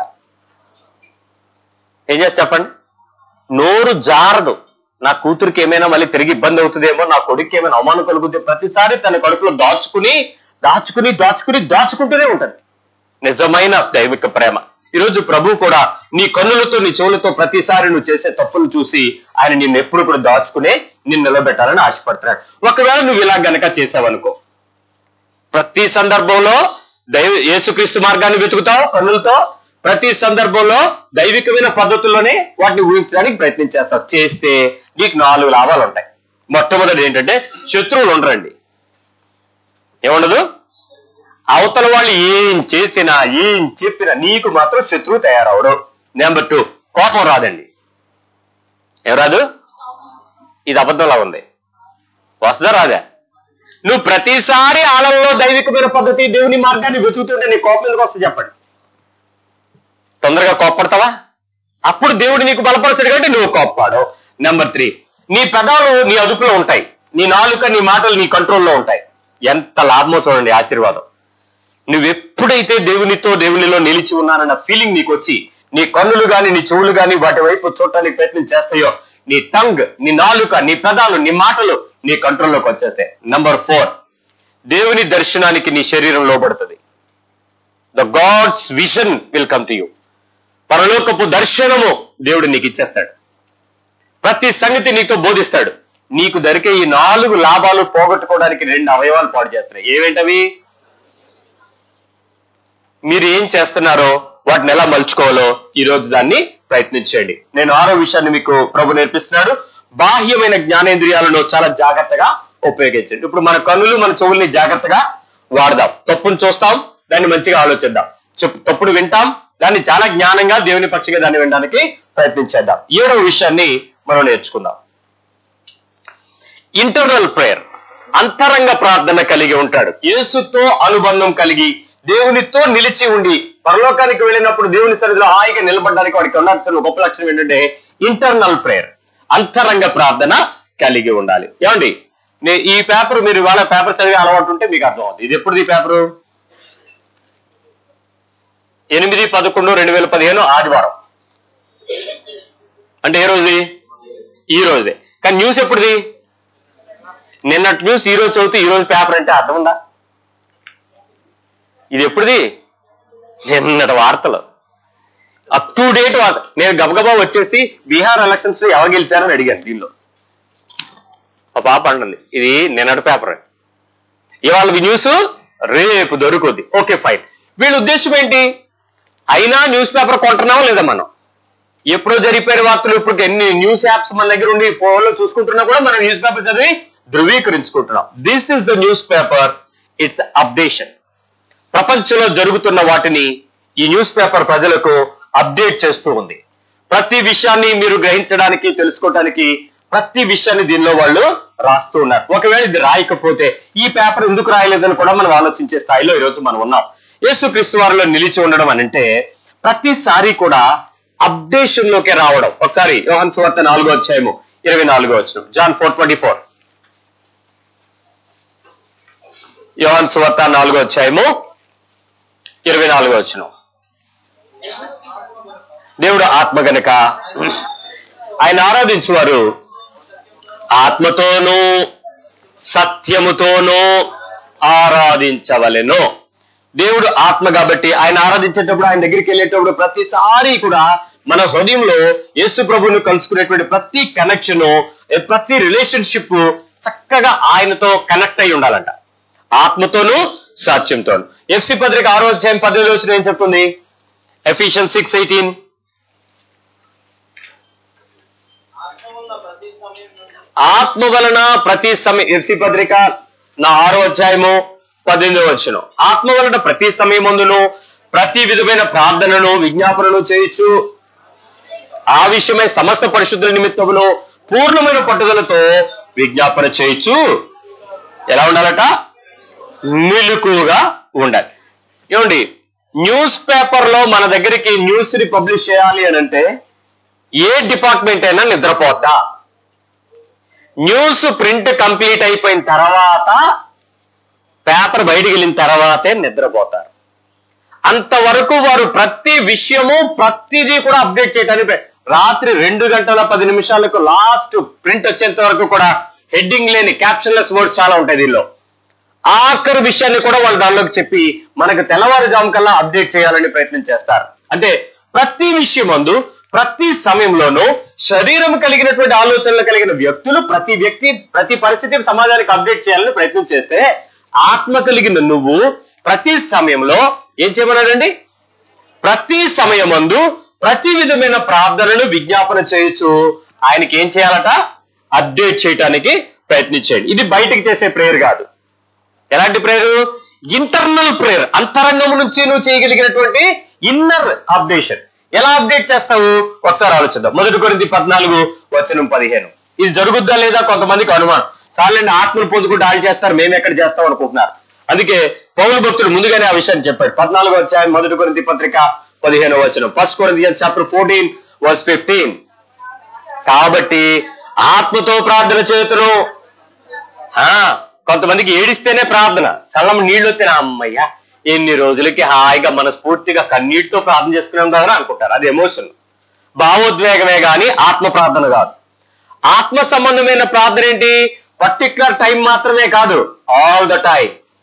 ఏం చేసి చెప్పండి నోరు జారదు నా కూతురికి ఏమైనా మళ్ళీ తిరిగి ఇబ్బంది అవుతుందేమో నా కొడుకు ఏమైనా అవమానం కలుగుతుంది ప్రతిసారి తన కడుపులో దాచుకుని దాచుకుని దాచుకుని దాచుకుంటూనే ఉంటది నిజమైన దైవిక ప్రేమ ఈరోజు ప్రభు కూడా నీ కన్నులతో నీ చెవులతో ప్రతిసారి నువ్వు చేసే తప్పులు చూసి ఆయన నిన్ను ఎప్పుడు కూడా దాచుకునే నిన్ను నిలబెట్టాలని ఆశపడుతున్నాడు ఒకవేళ నువ్వు ఇలా గనక చేసావనుకో ప్రతి సందర్భంలో దైవ యేసుక్రీస్తు మార్గాన్ని వెతుకుతావు కన్నులతో ప్రతి సందర్భంలో దైవికమైన పద్ధతుల్లోనే వాటిని ఊహించడానికి ప్రయత్నం చేస్తావు చేస్తే నీకు నాలుగు లాభాలు ఉంటాయి మొట్టమొదటి ఏంటంటే శత్రువులు ఉండరండి ఏముండదు అవతల వాళ్ళు ఏం చేసినా ఏం చెప్పినా నీకు మాత్రం శత్రువు తయారవడు నెంబర్ టూ కోపం రాదండి ఏం రాదు ఇది అబద్ధంలా ఉంది వస్తుందా రాదా నువ్వు ప్రతిసారి ఆలలో దైవికమైన పద్ధతి దేవుని మార్గాన్ని వెతుకుతుంటే నీ కోపం ఎందుకు వస్తుంది చెప్పండి తొందరగా కోప్పడతావా అప్పుడు దేవుడు నీకు బలపరచాడు కాబట్టి నువ్వు కోప్పాడు నెంబర్ త్రీ నీ పెదాలు నీ అదుపులో ఉంటాయి నీ నాలుక నీ మాటలు నీ కంట్రోల్లో ఉంటాయి ఎంత లాభమో చూడండి ఆశీర్వాదం నువ్వు ఎప్పుడైతే దేవునితో దేవునిలో నిలిచి ఉన్నానన్న ఫీలింగ్ నీకు వచ్చి నీ కన్నులు గాని నీ చెవులు గాని వాటి వైపు చూడటానికి ప్రయత్నం చేస్తాయో నీ టంగ్ నీ నాలుక నీ పెదాలు నీ మాటలు నీ కంట్రోల్లోకి వచ్చేస్తాయి నంబర్ ఫోర్ దేవుని దర్శనానికి నీ శరీరం లోబడుతుంది the God's vision will come to you పరలోకపు దర్శనము దేవుడు నీకు ఇచ్చేస్తాడు ప్రతి సంగతి నీతో బోధిస్తాడు నీకు దొరికే ఈ నాలుగు లాభాలు పోగొట్టుకోవడానికి రెండు అవయవాలు పాడు చేస్తున్నాయి ఏవేంటవి మీరు ఏం చేస్తున్నారో వాటిని ఎలా మలుచుకోవాలో ఈ రోజు దాన్ని ప్రయత్నించండి నేను ఆరో విషయాన్ని మీకు ప్రభు నేర్పిస్తున్నాడు బాహ్యమైన జ్ఞానేంద్రియాలను చాలా జాగ్రత్తగా ఉపయోగించండి ఇప్పుడు మన కన్నులు మన చెవుల్ని జాగ్రత్తగా వాడదాం తప్పును చూస్తాం దాన్ని మంచిగా ఆలోచిద్దాం చెప్పు తప్పుడు వింటాం దాన్ని చాలా జ్ఞానంగా దేవుని పక్షిగా దాన్ని వినడానికి ప్రయత్నించేద్దాం ఏడవ విషయాన్ని మనం నేర్చుకుందాం ఇంటర్నల్ ప్రేయర్ అంతరంగ ప్రార్థన కలిగి ఉంటాడు యేసుతో అనుబంధం కలిగి దేవునితో నిలిచి ఉండి పరలోకానికి వెళ్ళినప్పుడు దేవుని సన్నిధిలో హాయిగా నిలబడడానికి వాడికి ఉండాల్సిన గొప్ప లక్షణం ఏంటంటే ఇంటర్నల్ ప్రేయర్ అంతరంగ ప్రార్థన కలిగి ఉండాలి ఏమండి నే- ఈ పేపర్ మీరు ఇవాళ పేపర్ చదివే అలవాటు ఉంటే మీకు అర్థం అవుతుంది ఇది ఎప్పుడు ఈ పేపరు ఎనిమిది పదకొండు రెండు వేల పదిహేను ఆదివారం అంటే ఏ రోజు ఈ రోజే కానీ న్యూస్ ఎప్పుడుది నిన్నటి న్యూస్ ఈ రోజు చదివితే ఈ రోజు పేపర్ అంటే అర్థం ఉందా ఇది ఎప్పుడుది నిన్నటి వార్తలు అప్ టు డేట్ వార్త నేను గబగబా వచ్చేసి బీహార్ ఎలక్షన్స్ లో ఎవరు గెలిచారని అడిగాను దీనిలో మా పాప అంటుంది ఇది నిన్నటి పేపర్ ఇవాళ న్యూస్ రేపు దొరుకుద్ది ఓకే ఫైన్ వీళ్ళ ఉద్దేశం ఏంటి అయినా న్యూస్ పేపర్ కొంటున్నామా లేదా మనం ఎప్పుడో జరిగిపోయిన వార్తలు ఇప్పుడు ఎన్ని న్యూస్ యాప్స్ మన దగ్గర ఉండి ఫోన్లో చూసుకుంటున్నా కూడా మనం న్యూస్ పేపర్ చదివి ధృవీకరించుకుంటున్నాం this is the newspaper it's updation ప్రపంచంలో జరుగుతున్న వాటిని ఈ న్యూస్ పేపర్ ప్రజలకు అప్డేట్ చేస్తూ ఉంది ప్రతి విషయాన్ని మీరు గ్రహించడానికి తెలుసుకోవడానికి ప్రతి విషయాన్ని దీనిలో వాళ్ళు రాస్తూ ఉన్నారు ఒకవేళ ఇది రాయకపోతే ఈ పేపర్ ఎందుకు రాయలేదని కూడా మనం ఆలోచించే స్థాయిలో ఈరోజు మనం ఉన్నాం యేసు క్రీస్తు వారిలో నిలిచి ఉండడం అని అంటే ప్రతిసారి కూడా అప్డేషన్ లోకి రావడం ఒకసారి యోహన్ సువార్త నాలుగో అధ్యాయము ఇరవై నాలుగో వచ్చిన జాన్ ఫోర్ ట్వంటీ ఫోర్ యోహన్ సువార్త నాలుగో అధ్యాయము ఇరవై నాలుగో వచ్చిన దేవుడు ఆత్మ గనుక ఆయన ఆరాధించువారు ఆత్మతోనూ సత్యముతోనూ ఆరాధించవలెను దేవుడు ఆత్మ కాబట్టి ఆయన ఆరాధించేటప్పుడు ఆయన దగ్గరికి వెళ్ళేటప్పుడు ప్రతిసారి కూడా మన హృదయంలో యేసు ప్రభువును కలుసుకునేటువంటి ప్రతి కనెక్షన్ ప్రతి రిలేషన్షిప్ చక్కగా ఆయనతో కనెక్ట్ అయి ఉండాలంట ఆత్మతోనూ సాత్యంతోను ఎఫ్సి పత్రిక ఆరో అధ్యాయం పద్దెనిమిది వచ్చిన ఏం చెప్తుంది ఎఫిషియన్ సిక్స్ ఎయిటీన్ ఆత్మవల్ల ప్రతి సమయంలో ఆత్మ వలన ప్రతి సమయం ఎఫ్సి పత్రిక నా ఆరో అధ్యాయము పద్దెనిమిదో వచ్చును ఆత్మ వలన ప్రతి సమయమందును ప్రతి విధమైన ప్రార్థనను విజ్ఞాపనను చేయొచ్చు ఆ విషయమై సమస్త పరిశుద్ధుల నిమిత్తమును పూర్ణమైన పట్టుదలతో విజ్ఞాపన చేయొచ్చు ఎలా ఉండాలట మెలకుగా ఉండాలి ఏమండి న్యూస్ పేపర్ లో మన దగ్గరికి న్యూస్ ని పబ్లిష్ చేయాలి అని అంటే ఏ డిపార్ట్మెంట్ అయినా నిద్రపోద్దా న్యూస్ ప్రింట్ కంప్లీట్ అయిపోయిన తర్వాత పేపర్ బయటికి వెళ్ళిన తర్వాతే నిద్రపోతారు అంతవరకు వారు ప్రతి విషయము ప్రతిదీ కూడా అప్డేట్ చేయడానికి ప్రయ- రాత్రి రెండు గంటల పది నిమిషాలకు లాస్ట్ ప్రింట్ వచ్చేంత వరకు కూడా హెడ్డింగ్ లేని క్యాప్షన్లెస్ వర్డ్స్ చాలా ఉంటాయి దీనిలో ఆఖరి విషయాన్ని కూడా వాళ్ళు దానిలోకి చెప్పి మనకు తెల్లవారుజాము కల్లా అప్డేట్ చేయాలని ప్రయత్నం చేస్తారు అంటే ప్రతి విషయమందు ప్రతి సమయంలోనూ శరీరం కలిగినటువంటి ఆలోచనలు కలిగిన వ్యక్తులు ప్రతి వ్యక్తి ప్రతి పరిస్థితి సమాజానికి అప్డేట్ చేయాలని ప్రయత్నం చేస్తే ఆత్మ కలిగిన నువ్వు ప్రతి సమయంలో ఏం చేయమన్నాడండి ప్రతి సమయమందు ప్రతి విధమైన ప్రార్థనలు విజ్ఞాపన చేయొచ్చు ఆయనకి ఏం చేయాలట అప్డేట్ చేయటానికి ప్రయత్నించండి ఇది బయటికి చేసే ప్రేయర్ కాదు ఎలాంటి ప్రేయర్ ఇంటర్నల్ ప్రేయర్ అంతరంగం నుంచి నువ్వు చేయగలిగినటువంటి ఇన్నర్ అప్డేషన్ ఎలా అప్డేట్ చేస్తావు ఒకసారి ఆలోచిద్దాం మొదటి కొరింది పద్నాలుగు వచనం పదిహేను ఇది జరుగుద్దా లేదా కొంతమందికి అనుమానం చాలండి ఆత్మను పొందుకుంటూ ఆళ్ళు చేస్తారు మేము ఎక్కడ చేస్తాం అనుకుంటున్నారు అందుకే పౌరు భక్తుడు ముందుగానే ఆ విషయాన్ని చెప్పాడు పద్నాలుగు అధ్యాయం మొదటి కొరింది పత్రిక పదిహేను వచనం ఫస్ట్ కొరింది చాప్టర్ ఫోర్టీన్ వర్స్ ఫిఫ్టీన్ కాబట్టి ఆత్మతో ప్రార్థన చేతును ఆ, కొంతమందికి ఏడిస్తేనే ప్రార్థన కళ్ళం నీళ్ళు వస్తేనే అమ్మయ్య ఎన్ని రోజులకి హాయిగా మనస్ఫూర్తిగా కన్నీటితో ప్రార్థన చేసుకున్నాం కదా అనుకుంటారు అది ఎమోషన్ భావోద్వేగమే గాని ఆత్మ ప్రార్థన కాదు ఆత్మ సంబంధమైన ప్రార్థన ఏంటి పర్టికులర్ టైం మాత్రమే కాదు ఆల్ ద టైం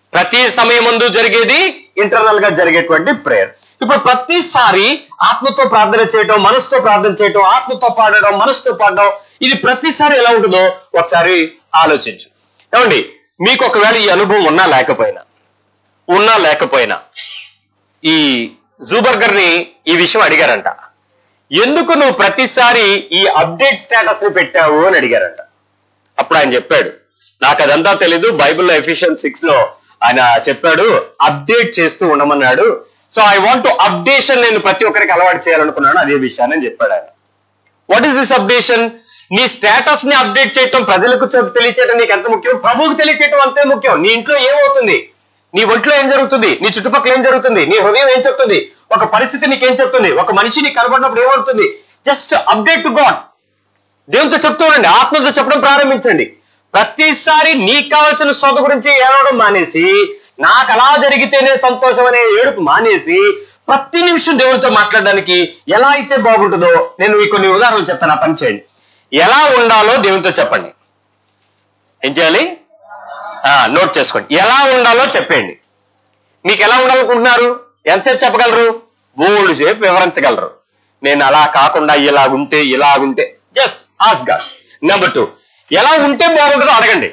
ప్రతి సమయమందు జరిగేది ఇంటర్నల్ గా జరిగేటువంటి ప్రేయర్ ఇప్పుడు ప్రతిసారి ఆత్మతో ప్రార్థన చేయటం మనసుతో ప్రార్థన చేయటం ఆత్మతో పాడడం మనసుతో పాడడం ఇది ప్రతిసారి ఎలా ఉంటుందో ఒకసారి ఆలోచించు ఏమండి మీకు ఒకవేళ ఈ అనుభవం ఉన్నా లేకపోయినా ఉన్నా లేకపోయినా ఈ జూబర్గర్ ని ఈ విషయం అడిగారంట ఎందుకు నువ్వు ప్రతిసారి ఈ అప్డేట్ స్టేటస్ ని పెట్టావు అని అడిగారంట అప్పుడు ఆయన చెప్పాడు నాకు అదంతా తెలీదు బైబిల్లో ఎఫిషియన్ సిక్స్ లో ఆయన చెప్పాడు అప్డేట్ చేస్తూ ఉండమన్నాడు so I want to updation నేను ప్రతి ఒక్కరికి అలవాటు చేయాలనుకున్నాను అదే విషయాన్ని అని చెప్పాడు ఆయన వాట్ ఈస్ దిస్ అప్డేషన్ నీ స్టేటస్ ని అప్డేట్ చేయటం ప్రజలకు చెప్- తెలియచేయడం నీకు ఎంత ముఖ్యం ప్రభువుకు తెలియచేయటం అంతే ముఖ్యం నీ ఇంట్లో ఏమవుతుంది నీ ఒంట్లో ఏం జరుగుతుంది నీ చుట్టుపక్కల ఏం జరుగుతుంది నీ హృదయం ఏం చెప్తుంది ఒక పరిస్థితి నీకేం చెప్తుంది ఒక మనిషి నీకు కనబడినప్పుడు ఏమవుతుంది జస్ట్ అప్డేట్ టు గాడ్ దేవునితో చెప్తూ ఉండండి ఆత్మతో చెప్పడం ప్రారంభించండి ప్రతిసారి నీకు కావాల్సిన సొంత గురించి ఏడవడం మానేసి నాకు అలా జరిగితేనే సంతోషం అనే ఏడుపు మానేసి ప్రతి నిమిషం దేవునితో మాట్లాడడానికి ఎలా అయితే బాగుంటుందో నేను ఈ కొన్ని ఉదాహరణలు చెప్తాను ఆ పని చేయండి ఎలా ఉండాలో దేవునితో చెప్పండి ఏం చేయాలి ఆ, నోట్ చేసుకోండి ఎలా ఉండాలో చెప్పండి మీకు ఎలా ఉండాలనుకుంటున్నారు ఎంతసేపు చెప్పగలరు బోల్డ్ సేపు వివరించగలరు నేను అలా కాకుండా ఇలా ఉంటే ఇలా ఉంటే just as God number two ఎలా ఉంటే బాగుంటుందో అడగండి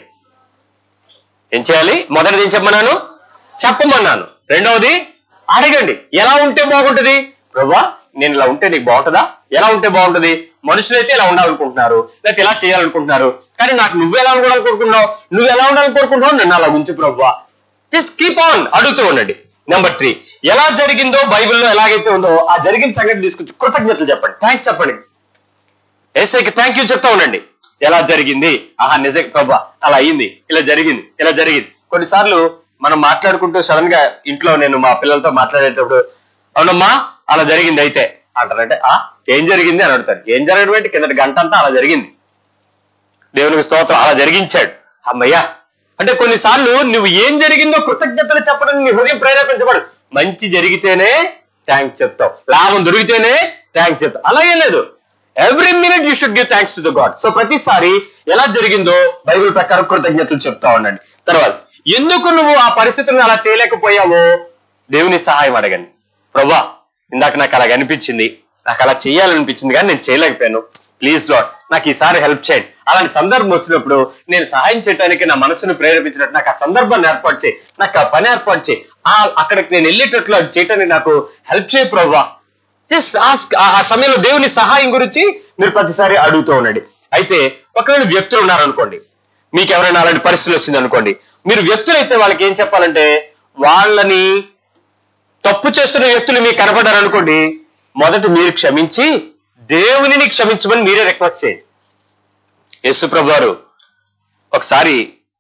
ఏం చేయాలి మొదటిది ఏం చెప్పమన్నాను చెప్పమన్నాను రెండవది అడగండి ఎలా ఉంటే బాగుంటుంది ప్రభా నేను ఇలా ఉంటే నీకు బాగుంటుందా ఎలా ఉంటే బాగుంటుంది మనుషులైతే ఇలా ఉండాలనుకుంటున్నారు లేకపోతే ఇలా చేయాలనుకుంటున్నారు కానీ నాకు నువ్వు ఎలా ఉండాలనుకుంటున్నావు నువ్వు ఎలా ఉండాలని కోరుకుంటున్నావు నన్ను అలా ఉంచు ప్రభా జస్ట్ కీప్ ఆన్ అడుగుతూ ఉండండి నెంబర్ త్రీ ఎలా జరిగిందో బైబిల్లో ఎలాగైతే ఉందో ఆ జరిగిన సంగతి తీసుకొచ్చి కృతజ్ఞతలు చెప్పండి థ్యాంక్స్ చెప్పండి ఏసైకి థ్యాంక్ యూ చెప్తా ఉండండి ఎలా జరిగింది ఆహా నిజం ప్రభా అలా అయింది ఇలా జరిగింది ఇలా జరిగింది కొన్నిసార్లు మనం మాట్లాడుకుంటూ సడన్ గా ఇంట్లో నేను మా పిల్లలతో మాట్లాడేటప్పుడు అవునమ్మా అలా జరిగింది అయితే అంటారంటే ఆ ఏం జరిగింది అని అడుగుతారు ఏం జరగడం అంటే కిందటి గంట అంతా అలా జరిగింది దేవునికి స్తోత్రం అలా జరిగించాడు అమ్మయ్యా అంటే కొన్నిసార్లు నువ్వు ఏం జరిగిందో కృతజ్ఞతలు చెప్పడం నీ హృదయం ప్రేరేపించబడు మంచి జరిగితేనే థ్యాంక్స్ చెప్తావు లాభం దొరికితేనే థ్యాంక్స్ చెప్తావు అలాగే లేదు every minute you should give thanks to the God so ప్రతిసారి ఎలా జరిగిందో బైబిల్ ప్రకారం కృతజ్ఞతలు చెప్తా ఉండండి తర్వాత ఎందుకు నువ్వు ఆ పరిస్థితులను అలా చేయలేకపోయావో దేవుని సహాయం అడగండి ప్రభా ఇందాక నాకు అలాగ అనిపించింది నాకు అలా చేయాలనిపించింది కానీ నేను చేయలేకపోయాను ప్లీజ్ లాడ్ నాకు ఈసారి హెల్ప్ చేయండి అలాంటి సందర్భం వచ్చినప్పుడు నేను సహాయం చేయడానికి నా మనసును ప్రేరేపించినట్టు నాకు ఆ సందర్భాన్ని ఏర్పాటు చేయి నాకు ఆ పని ఏర్పాటు చేయి ఆ అక్కడికి నేను వెళ్ళేటట్లు అది చేయటానికి నాకు హెల్ప్ చేయి ప్రభా జస్ట్ ఆస్క్ ఆ సమయంలో దేవుని సహాయం గురించి మీరు ప్రతిసారి అడుగుతూ ఉండండి అయితే ఒకవేళ వ్యక్తులు ఉన్నారనుకోండి మీకు ఎవరైనా అలాంటి పరిస్థితులు వచ్చింది అనుకోండి మీరు వ్యక్తులు అయితే వాళ్ళకి ఏం చెప్పాలంటే వాళ్ళని తప్పు చేస్తున్న వ్యక్తులు మీకు కనపడ్డారు అనుకోండి మొదట మీరు క్షమించి దేవునిని క్షమించమని మీరే రిక్వెస్ట్ చేయండి యేసుప్రభు గారు ఒకసారి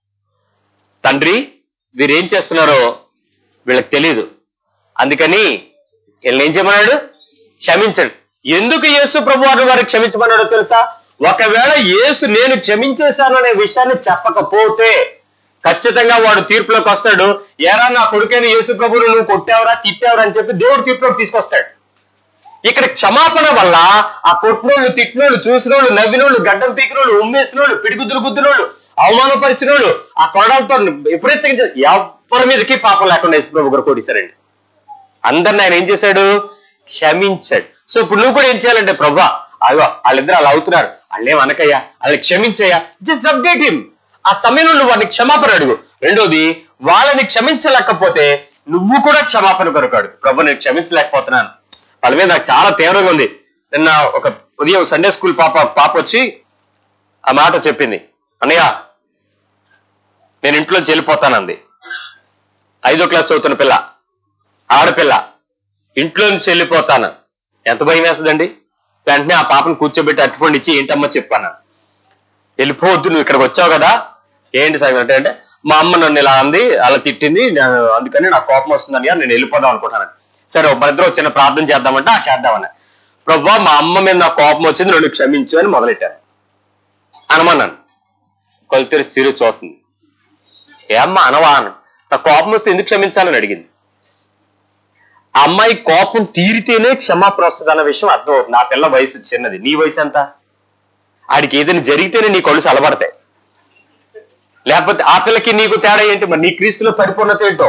తండ్రి వీరేం చేస్తున్నారో వీళ్ళకి తెలియదు అందుకని వీళ్ళని ఏం చేయమన్నాడు క్షమించండి ఎందుకు యేసు ప్రభు వారు వారికి క్షమించమన్నాడో తెలుసా ఒకవేళ యేసు నేను క్షమించేశాను అనే విషయాన్ని చెప్పకపోతే ఖచ్చితంగా వాడు తీర్పులోకి వస్తాడు ఏరా నా కొడుకైన యేసు ప్రభువును నువ్వు కొట్టావరా తిట్టావరా అని చెప్పి దేవుడు తీర్పులోకి తీసుకొస్తాడు ఇక్కడ క్షమాపణ వల్ల ఆ కొట్టినోళ్ళు తిట్టినోళ్ళు చూసినోళ్ళు నవ్వినోళ్ళు గడ్డం పీకినోళ్ళు ఉమ్మేసినోళ్ళు పిడిగుద్దులు గుద్దినోళ్ళు అవమానపరిచినోళ్ళు ఆ కొరడాలతో ఎప్పుడైతే ఎవరి మీదకి పాపం లేకుండా యేసు ప్రభు గారు కొడిశారండి అందరిని ఆయన ఏం చేశాడు క్షమించాడు సో ఇప్పుడు నువ్వు కూడా ఏం చేయాలంటే ప్రభా అయ్యో వాళ్ళిద్దరు అలా అవుతున్నారు వాళ్ళేం అనకయ్యా వాళ్ళని క్షమించయ్యా జస్ట్ అప్డేట్ హిమ్ ఆ సమయంలో నువ్వు వాడిని క్షమాపణ అడుగు రెండోది వాళ్ళని క్షమించలేకపోతే నువ్వు కూడా క్షమాపణ కొరకాడు ప్రభు నేను క్షమించలేకపోతున్నాను వాళ్ళ మీద నాకు చాలా తీవ్రంగా ఉంది నిన్న ఒక ఉదయం సండే స్కూల్ పాప పాప వచ్చి ఆ మాట చెప్పింది అన్నయ్య నేను ఇంట్లోంచి వెళ్ళిపోతానంది ఐదో క్లాస్ చదువుతున్న పిల్ల ఆడపిల్ల ఇంట్లో నుంచి వెళ్ళిపోతాను ఎంత భయం వేస్తుందండి వెంటనే ఆ పాపను కూర్చోబెట్టి అట్టుపండి ఇచ్చి ఏంటమ్మా చెప్పాను వెళ్ళిపోవద్దు నువ్వు ఇక్కడికి వచ్చావు కదా ఏంటి సార్ అంటే అంటే మా అమ్మ నన్ను ఇలా అంది అలా తిట్టింది నేను అందుకని నాకు కోపం వస్తుందని నేను వెళ్ళిపోదాం అనుకుంటాను సరే మన ఇద్దరు చిన్న ప్రార్థన చేద్దామంటే ఆ చేద్దామని ప్రభా మా అమ్మ మీద నాకు కోపం వచ్చింది నన్ను క్షమించు అని మొదలెట్టాను అనమన్నాను కొలు తెరిచి చిరు చూస్తుంది ఏ అమ్మ అనవా అను నా కోపం వస్తే ఎందుకు క్షమించాలని అడిగింది ఆ అమ్మాయి కోపం తీరితేనే క్షమాపణ వస్తుంది అన్న విషయం అర్థమవుతుంది నా పిల్ల వయసు చిన్నది నీ వయసు ఎంత ఆడికి ఏదైనా జరిగితేనే నీ కళ్ళు చల్లబడతాయి లేకపోతే ఆ పిల్లకి నీకు తేడా ఏంటి మరి నీ క్రీస్తులో పరిపూర్ణత ఏంటో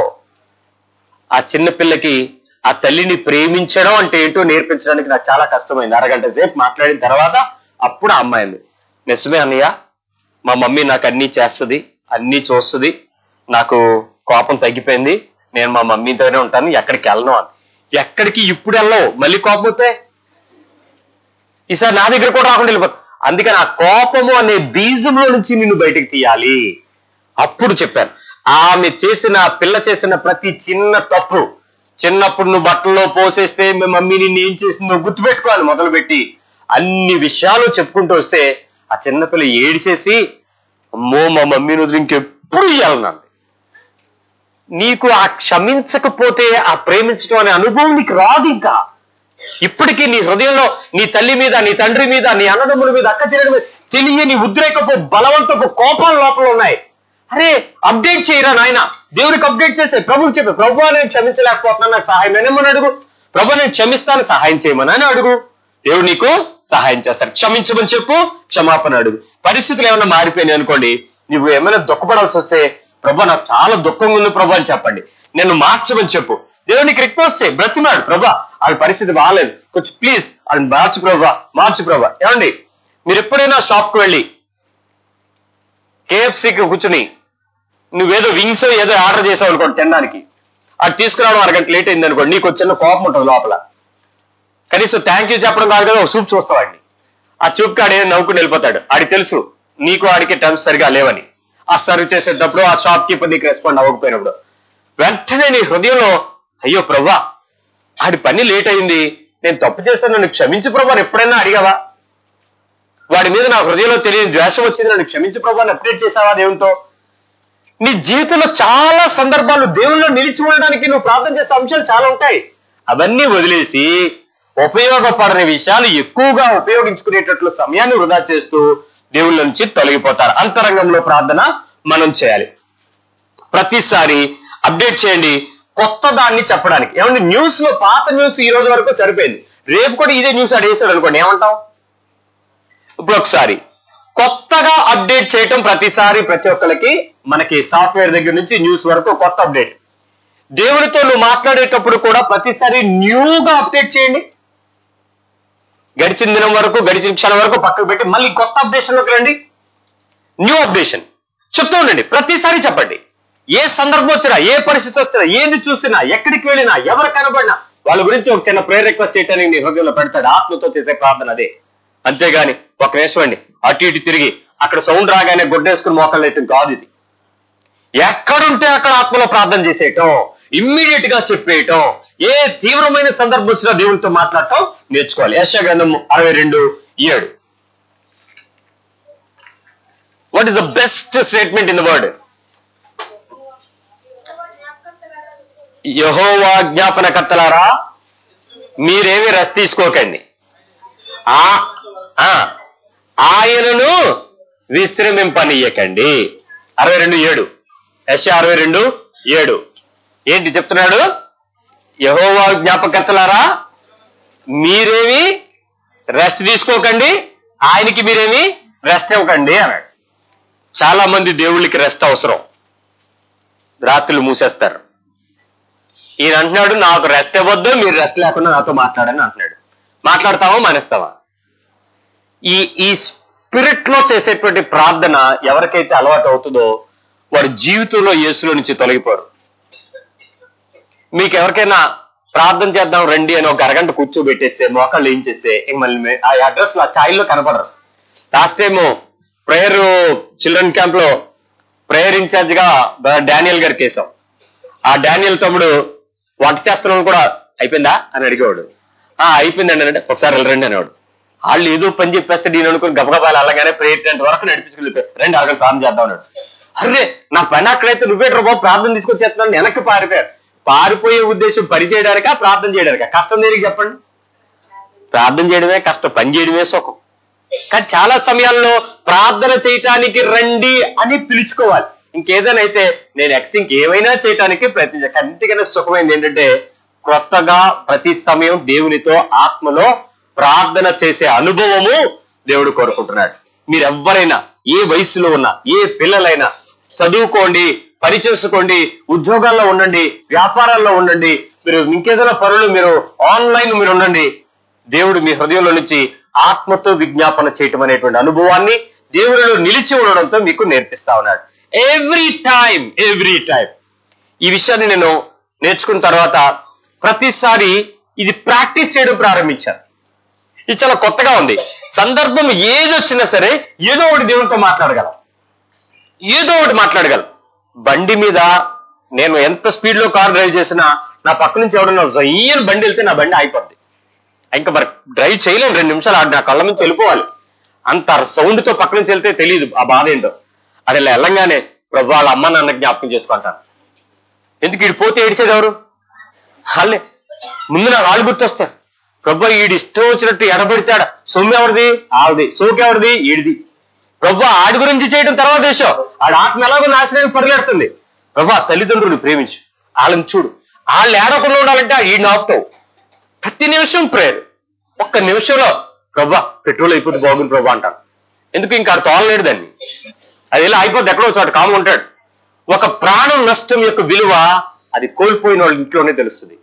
ఆ చిన్న పిల్లకి ఆ తల్లిని ప్రేమించడం అంటే ఏంటో నేర్పించడానికి నాకు చాలా కష్టమైంది అరగంట సేపు మాట్లాడిన తర్వాత అప్పుడు ఆ అమ్మాయింది నిజమే అన్నయ్య మా మమ్మీ నాకు అన్ని చేస్తుంది అన్ని చూస్తుంది నాకు కోపం తగ్గిపోయింది నేను మా మమ్మీతోనే ఉంటాను ఎక్కడికి వెళ్ళను అని ఎక్కడికి ఇప్పుడు వెళ్ళవు మళ్ళీ కోపం వస్తే ఈసారి నా దగ్గర కూడా రాకుండా వెళ్ళిపోతుంది అందుకని ఆ కోపము అనే బీజంలో నుంచి నిన్ను బయటికి తీయాలి అప్పుడు చెప్పాను ఆమె చేసిన ఆ పిల్ల చేసిన ప్రతి చిన్న తప్పు చిన్నప్పుడు నువ్వు బట్టల్లో పోసేస్తే మీ మమ్మీ నిన్ను ఏం చేసిందో గుర్తుపెట్టుకోవాలి మొదలుపెట్టి అన్ని విషయాలు చెప్పుకుంటూ వస్తే ఆ చిన్నపిల్ల ఏడిచేసి అమ్మో మా మమ్మీని వదిలి ఇంకెప్పుడు ఇవ్వాలన్నది నీకు ఆ క్షమించకపోతే ఆ ప్రేమించడం అనే అనుభవం నీకు రాదు ఇంకా ఇప్పటికీ నీ హృదయంలో నీ తల్లి మీద నీ తండ్రి మీద నీ అన్నదమ్ముల మీద అక్క చెల్లెల మీద తెలియని ఉద్రేకపు బలవంతపు కోపాలు లోపల ఉన్నాయి అరే అప్డేట్ చేయరా నాయన దేవునికి అప్డేట్ చేసే ప్రభుకి చెప్పి ప్రభు నేను క్షమించలేకపోతున్నాను నాకు సహాయం నేనేమని అడుగు ప్రభు నేను క్షమిస్తాను సహాయం చేయమని అని అడుగు దేవుడు నీకు సహాయం చేస్తాడు క్షమించమని చెప్పు క్షమాపణ అడుగు పరిస్థితులు ఏమైనా మారిపోయినాయి అనుకోండి నువ్వు ఏమైనా దుఃఖపడాల్సి వస్తే ప్రభా నాకు చాలా దుఃఖంగా ఉంది ప్రభా అని చెప్పండి నేను మార్చమని చెప్పు దేవునికి రిక్వెస్ట్ చేయి బ్రతిమాడు ప్రభా వాళ్ళ పరిస్థితి బాగాలేదు కొంచెం ప్లీజ్ వాళ్ళని మార్చు ప్రభా మార్చు ప్రభా ఏమండి మీరు ఎప్పుడైనా షాప్కి వెళ్ళి కేఎఫ్సీకి కూర్చుని నువ్వేదో వింగ్స్ ఏదో ఆర్డర్ చేసావు అనుకోండి తినడానికి అది తీసుకురావడం అరగంట లేట్ అయింది అనుకోండి నీకు ఒక చిన్న కోపం ఉంటుంది లోపల కనీసం థ్యాంక్ యూ చెప్పడం కాదు కదా ఒక సూప్ చూస్తావాడిని ఆ చూప్ కాడు ఏదో నవ్వుకుని వెళ్ళిపోతాడు ఆడికి తెలుసు నీకు ఆడికి టర్మ్స్ సరిగా లేవని ఆ సర్వ్ చేసేటప్పుడు ఆ షాప్ కీపర్ నీకు రెస్పాండ్ అవ్వకపోయినప్పుడు వెంటనే నీ హృదయంలో అయ్యో ప్రభా ఆడి పని లేట్ అయింది నేను తప్పు చేశాను నన్ను క్షమించు ప్రభా అని ఎప్పుడైనా అడిగావా వాడి మీద నా హృదయంలో తెలియని ద్వేషం వచ్చింది నన్ను క్షమించు ప్రభా అని అప్డేట్ చేసావా దేవునితో నీ జీవితంలో చాలా సందర్భాలు దేవుల్లో నిలిచి ఉండడానికి నువ్వు ప్రార్థన చేసే అంశాలు చాలా ఉంటాయి అవన్నీ వదిలేసి ఉపయోగపడని విషయాలు ఎక్కువగా ఉపయోగించుకునేటట్లు సమయాన్ని వృధా చేస్తూ దేవుళ్ళ నుంచి తొలగిపోతారు అంతరంగంలో ప్రార్థన మనం చేయాలి ప్రతిసారి అప్డేట్ చేయండి కొత్త దాన్ని చెప్పడానికి ఏమంటే న్యూస్ లో పాత న్యూస్ ఈ రోజు వరకు సరిపోయింది రేపు కూడా ఇదే న్యూస్ అడిగేస్తాడు అనుకోండి ఏమంటాం ఇప్పుడు ఒకసారి కొత్తగా అప్డేట్ చేయటం ప్రతిసారి ప్రతి ఒక్కరికి మనకి సాఫ్ట్వేర్ దగ్గర నుంచి న్యూస్ వరకు కొత్త అప్డేట్ దేవుడితో నువ్వు మాట్లాడేటప్పుడు కూడా ప్రతిసారి న్యూగా అప్డేట్ చేయండి గడిచిన దినం వరకు గడిచిన క్షణం వరకు పక్కకు పెట్టి మళ్ళీ కొత్త అప్డేషన్లోకి రండి న్యూ అప్డేషన్ చెప్తూ ఉండండి ప్రతిసారి చెప్పండి ఏ సందర్భం వచ్చినా ఏ పరిస్థితి వచ్చినా ఏది చూసినా ఎక్కడికి వెళ్ళినా ఎవరు కనబడినా వాళ్ళ గురించి ఒక చిన్న ప్రేయర్ రిక్వెస్ట్ చేయడానికి నీ హృదయంలో పెడతాడు ఆత్మతో చేసే ప్రార్థన అదే అంతేగాని ఒక నిమిషం అండి అటు ఇటు తిరిగి అక్కడ సౌండ్ రాగానే గుడ్డేసుకుని మోకాలు వేయటం కాదు ఇది ఎక్కడుంటే అక్కడ ఆత్మలో ప్రార్థన చేసేయటం ఇమ్మీడియట్ గా చెప్పేయటం ఏ తీవ్రమైన సందర్భం వచ్చినా దేవునితో మాట్లాడటం నేర్చుకోవాలి యశ గ్రంథం అరవై రెండు ఏడు what is the best statement in the word యహోవా జ్ఞాపనకర్తలారా మీరేమి రస్ తీసుకోకండి ఆ ఆ, ఆయనను విశ్రమింపనీయకండి అరవై రెండు ఏడు యశ అరవై రెండు ఏడు ఏంటి చెప్తున్నాడు యహోవా జ్ఞాపకర్తలారా మీరేమి రెస్ట్ తీసుకోకండి ఆయనకి మీరేమి రెస్ట్ ఇవ్వకండి అన్నాడు చాలా మంది దేవుళ్ళకి రెస్ట్ అవసరం రాత్రులు మూసేస్తారు ఈయన అంటున్నాడు నాకు రెస్ట్ ఇవ్వద్దు మీరు రెస్ట్ లేకుండా నాతో మాట్లాడని అంటున్నాడు మాట్లాడతావా మానేస్తావా ఈ ఈ స్పిరిట్ లో చేసేటువంటి ప్రార్థన ఎవరికైతే అలవాటు అవుతుందో వారి జీవితంలో యేసులో నుంచి తొలగిపోరు మీకు ఎవరికైనా ప్రార్థన చేద్దాం రండి అని ఒక అరగంట కూర్చోబెట్టేస్తే మోకాళ్ళు ఏం చేస్తే ఇంక మళ్ళీ మే- ఆ అడ్రస్ లో ఆ ఛాయిల్లో కనపడరు last time prayer children camp లో ప్రేయర్ ఇన్ఛార్జ్ గా డానియల్ గారికి వేసాం ఆ డానియల్ తమ్ముడు వంట చేస్తున్నాను కూడా అయిపోయిందా అని అడిగేవాడు ఆ అయిపోయిందండి అంటే ఒకసారి వెళ్ళరండి అనేవాడు వాళ్ళు ఏదో పని చెప్పేస్తే నేను అనుకుని గబగబాలు అలాగానే ప్రేయర్ టెంట్ వరకు నడిపించుకెళ్ళిపోయి రెండు అరగంట ప్రార్థన చేద్దాం అన్నాడు అరే నా పని అక్కడైతే నువ్వే బాబు ప్రార్థన తీసుకొచ్చేస్తున్నాను వెనక్కి పారిపోయారు పారిపోయే ఉద్దేశం పని చేయడానికా ప్రార్థన చేయడానికా కష్టం దేనికి చెప్పండి ప్రార్థన చేయడమే కష్టం పని చేయడమే సుఖం కానీ చాలా సమయాల్లో ప్రార్థన చేయటానికి రండి అని పిలుచుకోవాలి ఇంకేదైనా అయితే నేను నెక్స్ట్ ఇంకేమైనా చేయటానికి ప్రయత్నించాను కానీ ఇంతకన్నా సుఖమైంది ఏంటంటే కొత్తగా ప్రతి సమయం దేవునితో ఆత్మలో ప్రార్థన చేసే అనుభవము దేవుడు కోరుకుంటున్నాడు మీరెవ్వరైనా ఏ వయసులో ఉన్నా ఏ పిల్లలైనా చదువుకోండి పని చేసుకోండి ఉద్యోగాల్లో ఉండండి వ్యాపారాల్లో ఉండండి మీరు ఇంకేదైనా పనులు మీరు ఆన్లైన్ మీరు ఉండండి దేవుడు మీ హృదయంలో నుంచి ఆత్మతో విజ్ఞాపన చేయటం అనేటువంటి అనుభవాన్ని దేవుడిలో నిలిచి ఉండడంతో మీకు నేర్పిస్తా ఉన్నాడు ఎవ్రీ టైం ఎవ్రీ టైం ఈ విషయాన్ని నేను నేర్చుకున్న తర్వాత ప్రతిసారి ఇది ప్రాక్టీస్ చేయడం ప్రారంభించాను ఇది చాలా కొత్తగా ఉంది సందర్భం ఏది వచ్చినా సరే ఏదో ఒకటి దేవునితో మాట్లాడగలం ఏదో ఒకటి మాట్లాడగలం బండి మీద నేను ఎంత స్పీడ్ లో కార్ డ్రైవ్ చేసినా నా పక్క నుంచి ఎవడన్నా జయ్యని బండి వెళ్తే నా బండి అయిపోద్ది ఇంకా మరి డ్రైవ్ చేయలేను రెండు నిమిషాలు ఆడ నా కళ్ళ నుంచి వెళ్ళిపోవాలి అంత సౌండ్ తో పక్క నుంచి వెళ్తే తెలియదు ఆ బాధ ఏంటో అది ఇలా వెళ్ళంగానే ప్రభు వాళ్ళ అమ్మ నాన్న జ్ఞాపకం చేసుకుంటాను ఎందుకు ఇటు పోతే ఏడిచేది ఎవరు వాళ్ళే ముందు నా వాళ్ళు గుర్తొస్తారు ప్రభు ఈడు ఇష్టం వచ్చినట్టు ఎడబడితాడు సొమ్ము ఎవరిది ఆవిది సోకు ఎవరిది ఈడిది ప్రభు ఆడి గురించి చేయడం తర్వాత విషయం ఆడ ఆత్మ ఎలాగో నాశనానికి పరిగెడుతుంది ప్రభు తల్లిదండ్రులు ప్రేమించు వాళ్ళని చూడు వాళ్ళు ఏడకుండా ఉండాలంటే ఈ ఆపుతావు ప్రతి నిమిషం ప్రేయర్ ఒక్క నిమిషంలో ప్రభా పెట్రోల్ అయిపోతే బాగుంది ప్రభా అంటాను ఎందుకు ఇంకా ఆడు తోలలేడు దాన్ని అది ఇలా అయిపోతే ఎక్కడో చోట కాము ఉంటాడు ఒక ప్రాణం నష్టం యొక్క విలువ అది కోల్పోయిన వాళ్ళ ఇంట్లోనే తెలుస్తుంది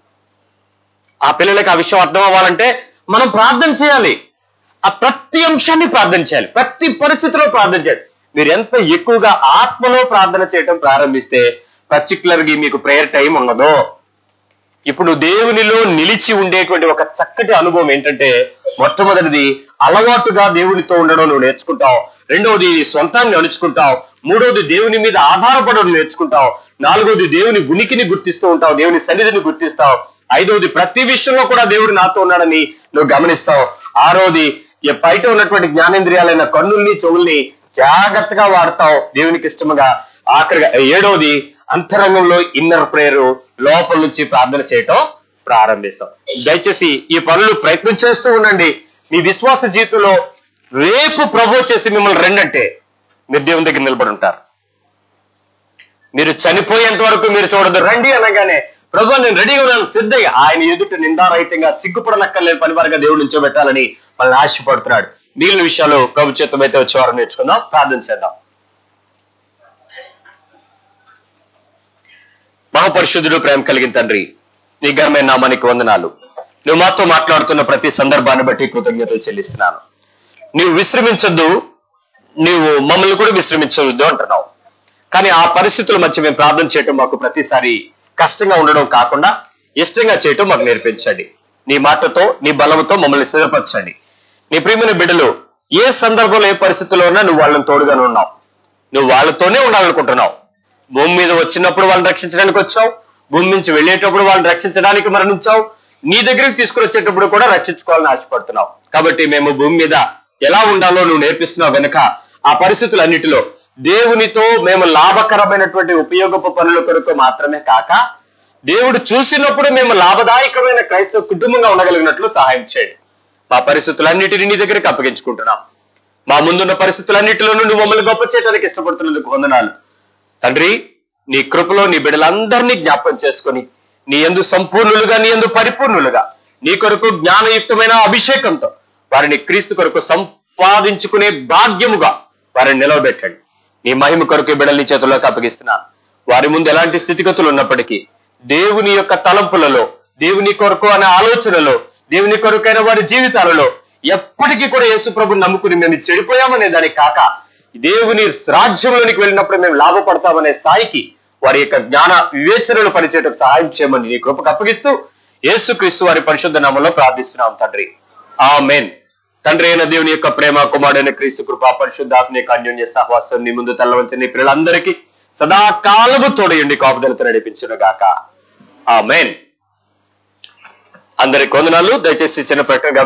ఆ పిల్లలకి ఆ విషయం అర్థం అవ్వాలంటే మనం ప్రార్థన చేయాలి ఆ ప్రతి అంశాన్ని ప్రార్థన చేయాలి ప్రతి పరిస్థితిలో ప్రార్థన చేయాలి మీరు ఎంత ఎక్కువగా ఆత్మలో ప్రార్థన చేయటం ప్రారంభిస్తే పర్టికులర్ గా మీకు ప్రేయర్ టైం ఉండదు ఇప్పుడు దేవునిలో నిలిచి ఉండేటువంటి ఒక చక్కటి అనుభవం ఏంటంటే మొట్టమొదటిది అలవాటుగా దేవునితో ఉండడం నువ్వు నేర్చుకుంటావు రెండవది నీ సొంతాన్ని అణుచుకుంటావు మూడవది దేవుని మీద ఆధారపడడం నేర్చుకుంటావు నాలుగవది దేవుని ఉనికిని గుర్తిస్తూ ఉంటావు దేవుని సన్నిధిని గుర్తిస్తావు ఐదవది ప్రతి విషయంలో కూడా దేవుడు నాతో ఉన్నాడని నువ్వు గమనిస్తావు ఆరోది ఈ బయట ఉన్నటువంటి జ్ఞానేంద్రియాలైన కన్నుల్ని చెవుల్ని జాగ్రత్తగా వాడతావు దేవునికి ఇష్టముగా ఆఖరిగా ఏడవది అంతరంగంలో ఇన్నర్ ప్రేయర్ లోపల నుంచి ప్రార్థన చేయటం ప్రారంభిస్తాం దయచేసి ఈ పనులు ప్రయత్నం చేస్తూ ఉండండి మీ విశ్వాస జీవితంలో రేపు ప్రభు చేసి మిమ్మల్ని రెండంటే మీరు దేవుని దగ్గర నిలబడి ఉంటారు మీరు చనిపోయేంత వరకు మీరు చూడదు రండి అనగానే ప్రభు నేను రెడీగా ఉన్నాను సిద్ధయ్య ఆయన ఎదుట నిందారహితంగా సిగ్గుపడనక్కర్లేని పని వారిగా దేవుడు నుంచోబెట్టాలని మనల్ని ఆశపడుతున్నాడు మిగిలిన విషయాలు ప్రభు చిత్తం అయితే వచ్చేవారు నేర్చుకుందాం ప్రార్థన చేద్దాం మహాపరిశుద్ధుడు ప్రేమ కలిగిన తండ్రి నీ ఘనమైన నామానికి వందనాలు నువ్వు మాతో మాట్లాడుతున్న ప్రతి సందర్భాన్ని బట్టి కృతజ్ఞతలు చెల్లిస్తున్నాను నీవు విశ్రమించొద్దు నీవు మమ్మల్ని కూడా విశ్రమించవద్దు అంటున్నావు కానీ ఆ పరిస్థితుల మధ్య మేము ప్రార్థన చేయటం మాకు ప్రతిసారి కష్టంగా ఉండడం కాకుండా ఇష్టంగా చేయటం మాకు నేర్పించండి నీ మాటతో నీ బలంతో మమ్మల్ని సిద్ధపరచండి నీ ప్రియమైన బిడ్డలు ఏ సందర్భంలో ఏ పరిస్థితుల్లో ఉన్నా నువ్వు వాళ్ళని తోడుగానే ఉన్నావు నువ్వు వాళ్ళతోనే ఉండాలనుకుంటున్నావు భూమి మీద వచ్చినప్పుడు వాళ్ళని రక్షించడానికి వచ్చావు భూమి నుంచి వెళ్ళేటప్పుడు వాళ్ళని రక్షించడానికి మరణించావు నీ దగ్గరికి తీసుకుని వచ్చేటప్పుడు కూడా రక్షించుకోవాలని ఆశపడుతున్నావు కాబట్టి మేము భూమి మీద ఎలా ఉండాలో నువ్వు నేర్పిస్తున్నావు గనక ఆ పరిస్థితులన్నిటిలో దేవునితో మేము లాభకరమైనటువంటి ఉపయోగపు పనుల కొరకు మాత్రమే కాక దేవుడు చూసినప్పుడు మేము లాభదాయకమైన క్రైస్తవ కుటుంబంగా ఉండగలిగినట్లు సహాయం చేయండి మా పరిస్థితులన్నిటిని నీ దగ్గరికి అప్పగించుకుంటున్నాం మా ముందున్న పరిస్థితులన్నిటిలో నుండి మమ్మల్ని గొప్ప చేయడానికి ఇష్టపడుతున్నందుకు వందనాలు తండ్రి నీ కృపలో నీ బిడ్డలందరినీ జ్ఞాపకం చేసుకొని నీ ఎందు సంపూర్ణులుగా నీ ఎందు పరిపూర్ణులుగా నీ కొరకు జ్ఞానయుక్తమైన అభిషేకంతో వారిని క్రీస్తు కొరకు సంపాదించుకునే భాగ్యముగా వారిని నిలవబెట్టండి నీ మహిమ కొరకు ఈ బిడ్డల్ని చేతుల్లోకి అప్పగిస్తున్నాను వారి ముందు ఎలాంటి స్థితిగతులు ఉన్నప్పటికీ దేవుని యొక్క తలంపులలో దేవుని కొరకు అనే ఆలోచనలో దేవుని కొరకైన వారి జీవితాలలో ఎప్పటికీ కూడా యేసు ప్రభు నమ్ముకుని మేము చెడిపోయామనే దానికి కాక దేవుని రాజ్యంలోనికి వెళ్ళినప్పుడు మేము లాభపడతామనే స్థాయికి వారి యొక్క జ్ఞాన వివేచనలు పనిచేయటకు సహాయం చేయమని నీ కృపకు అప్పగిస్తూ యేసుక్రీస్తు వారి పరిశుద్ధ నామంలో ప్రార్థిస్తున్నాం తండ్రి ఆ మెయిన్ తండ్రి అయిన దేవుని యొక్క ప్రేమ కుమారుడైన క్రీస్తు కృప పరిశుద్ధాత్మ యొక్క అన్యోన్య సహవాసం నీ ముందు తెల్లవంచి నీ పిల్లలందరికీ సదాకాలము తోడయండి కాపుదలతో నడిపించును గాక ఆ మెయిన్ అందరికి వందనాలు దయచేసి చిన్న ప్రకటన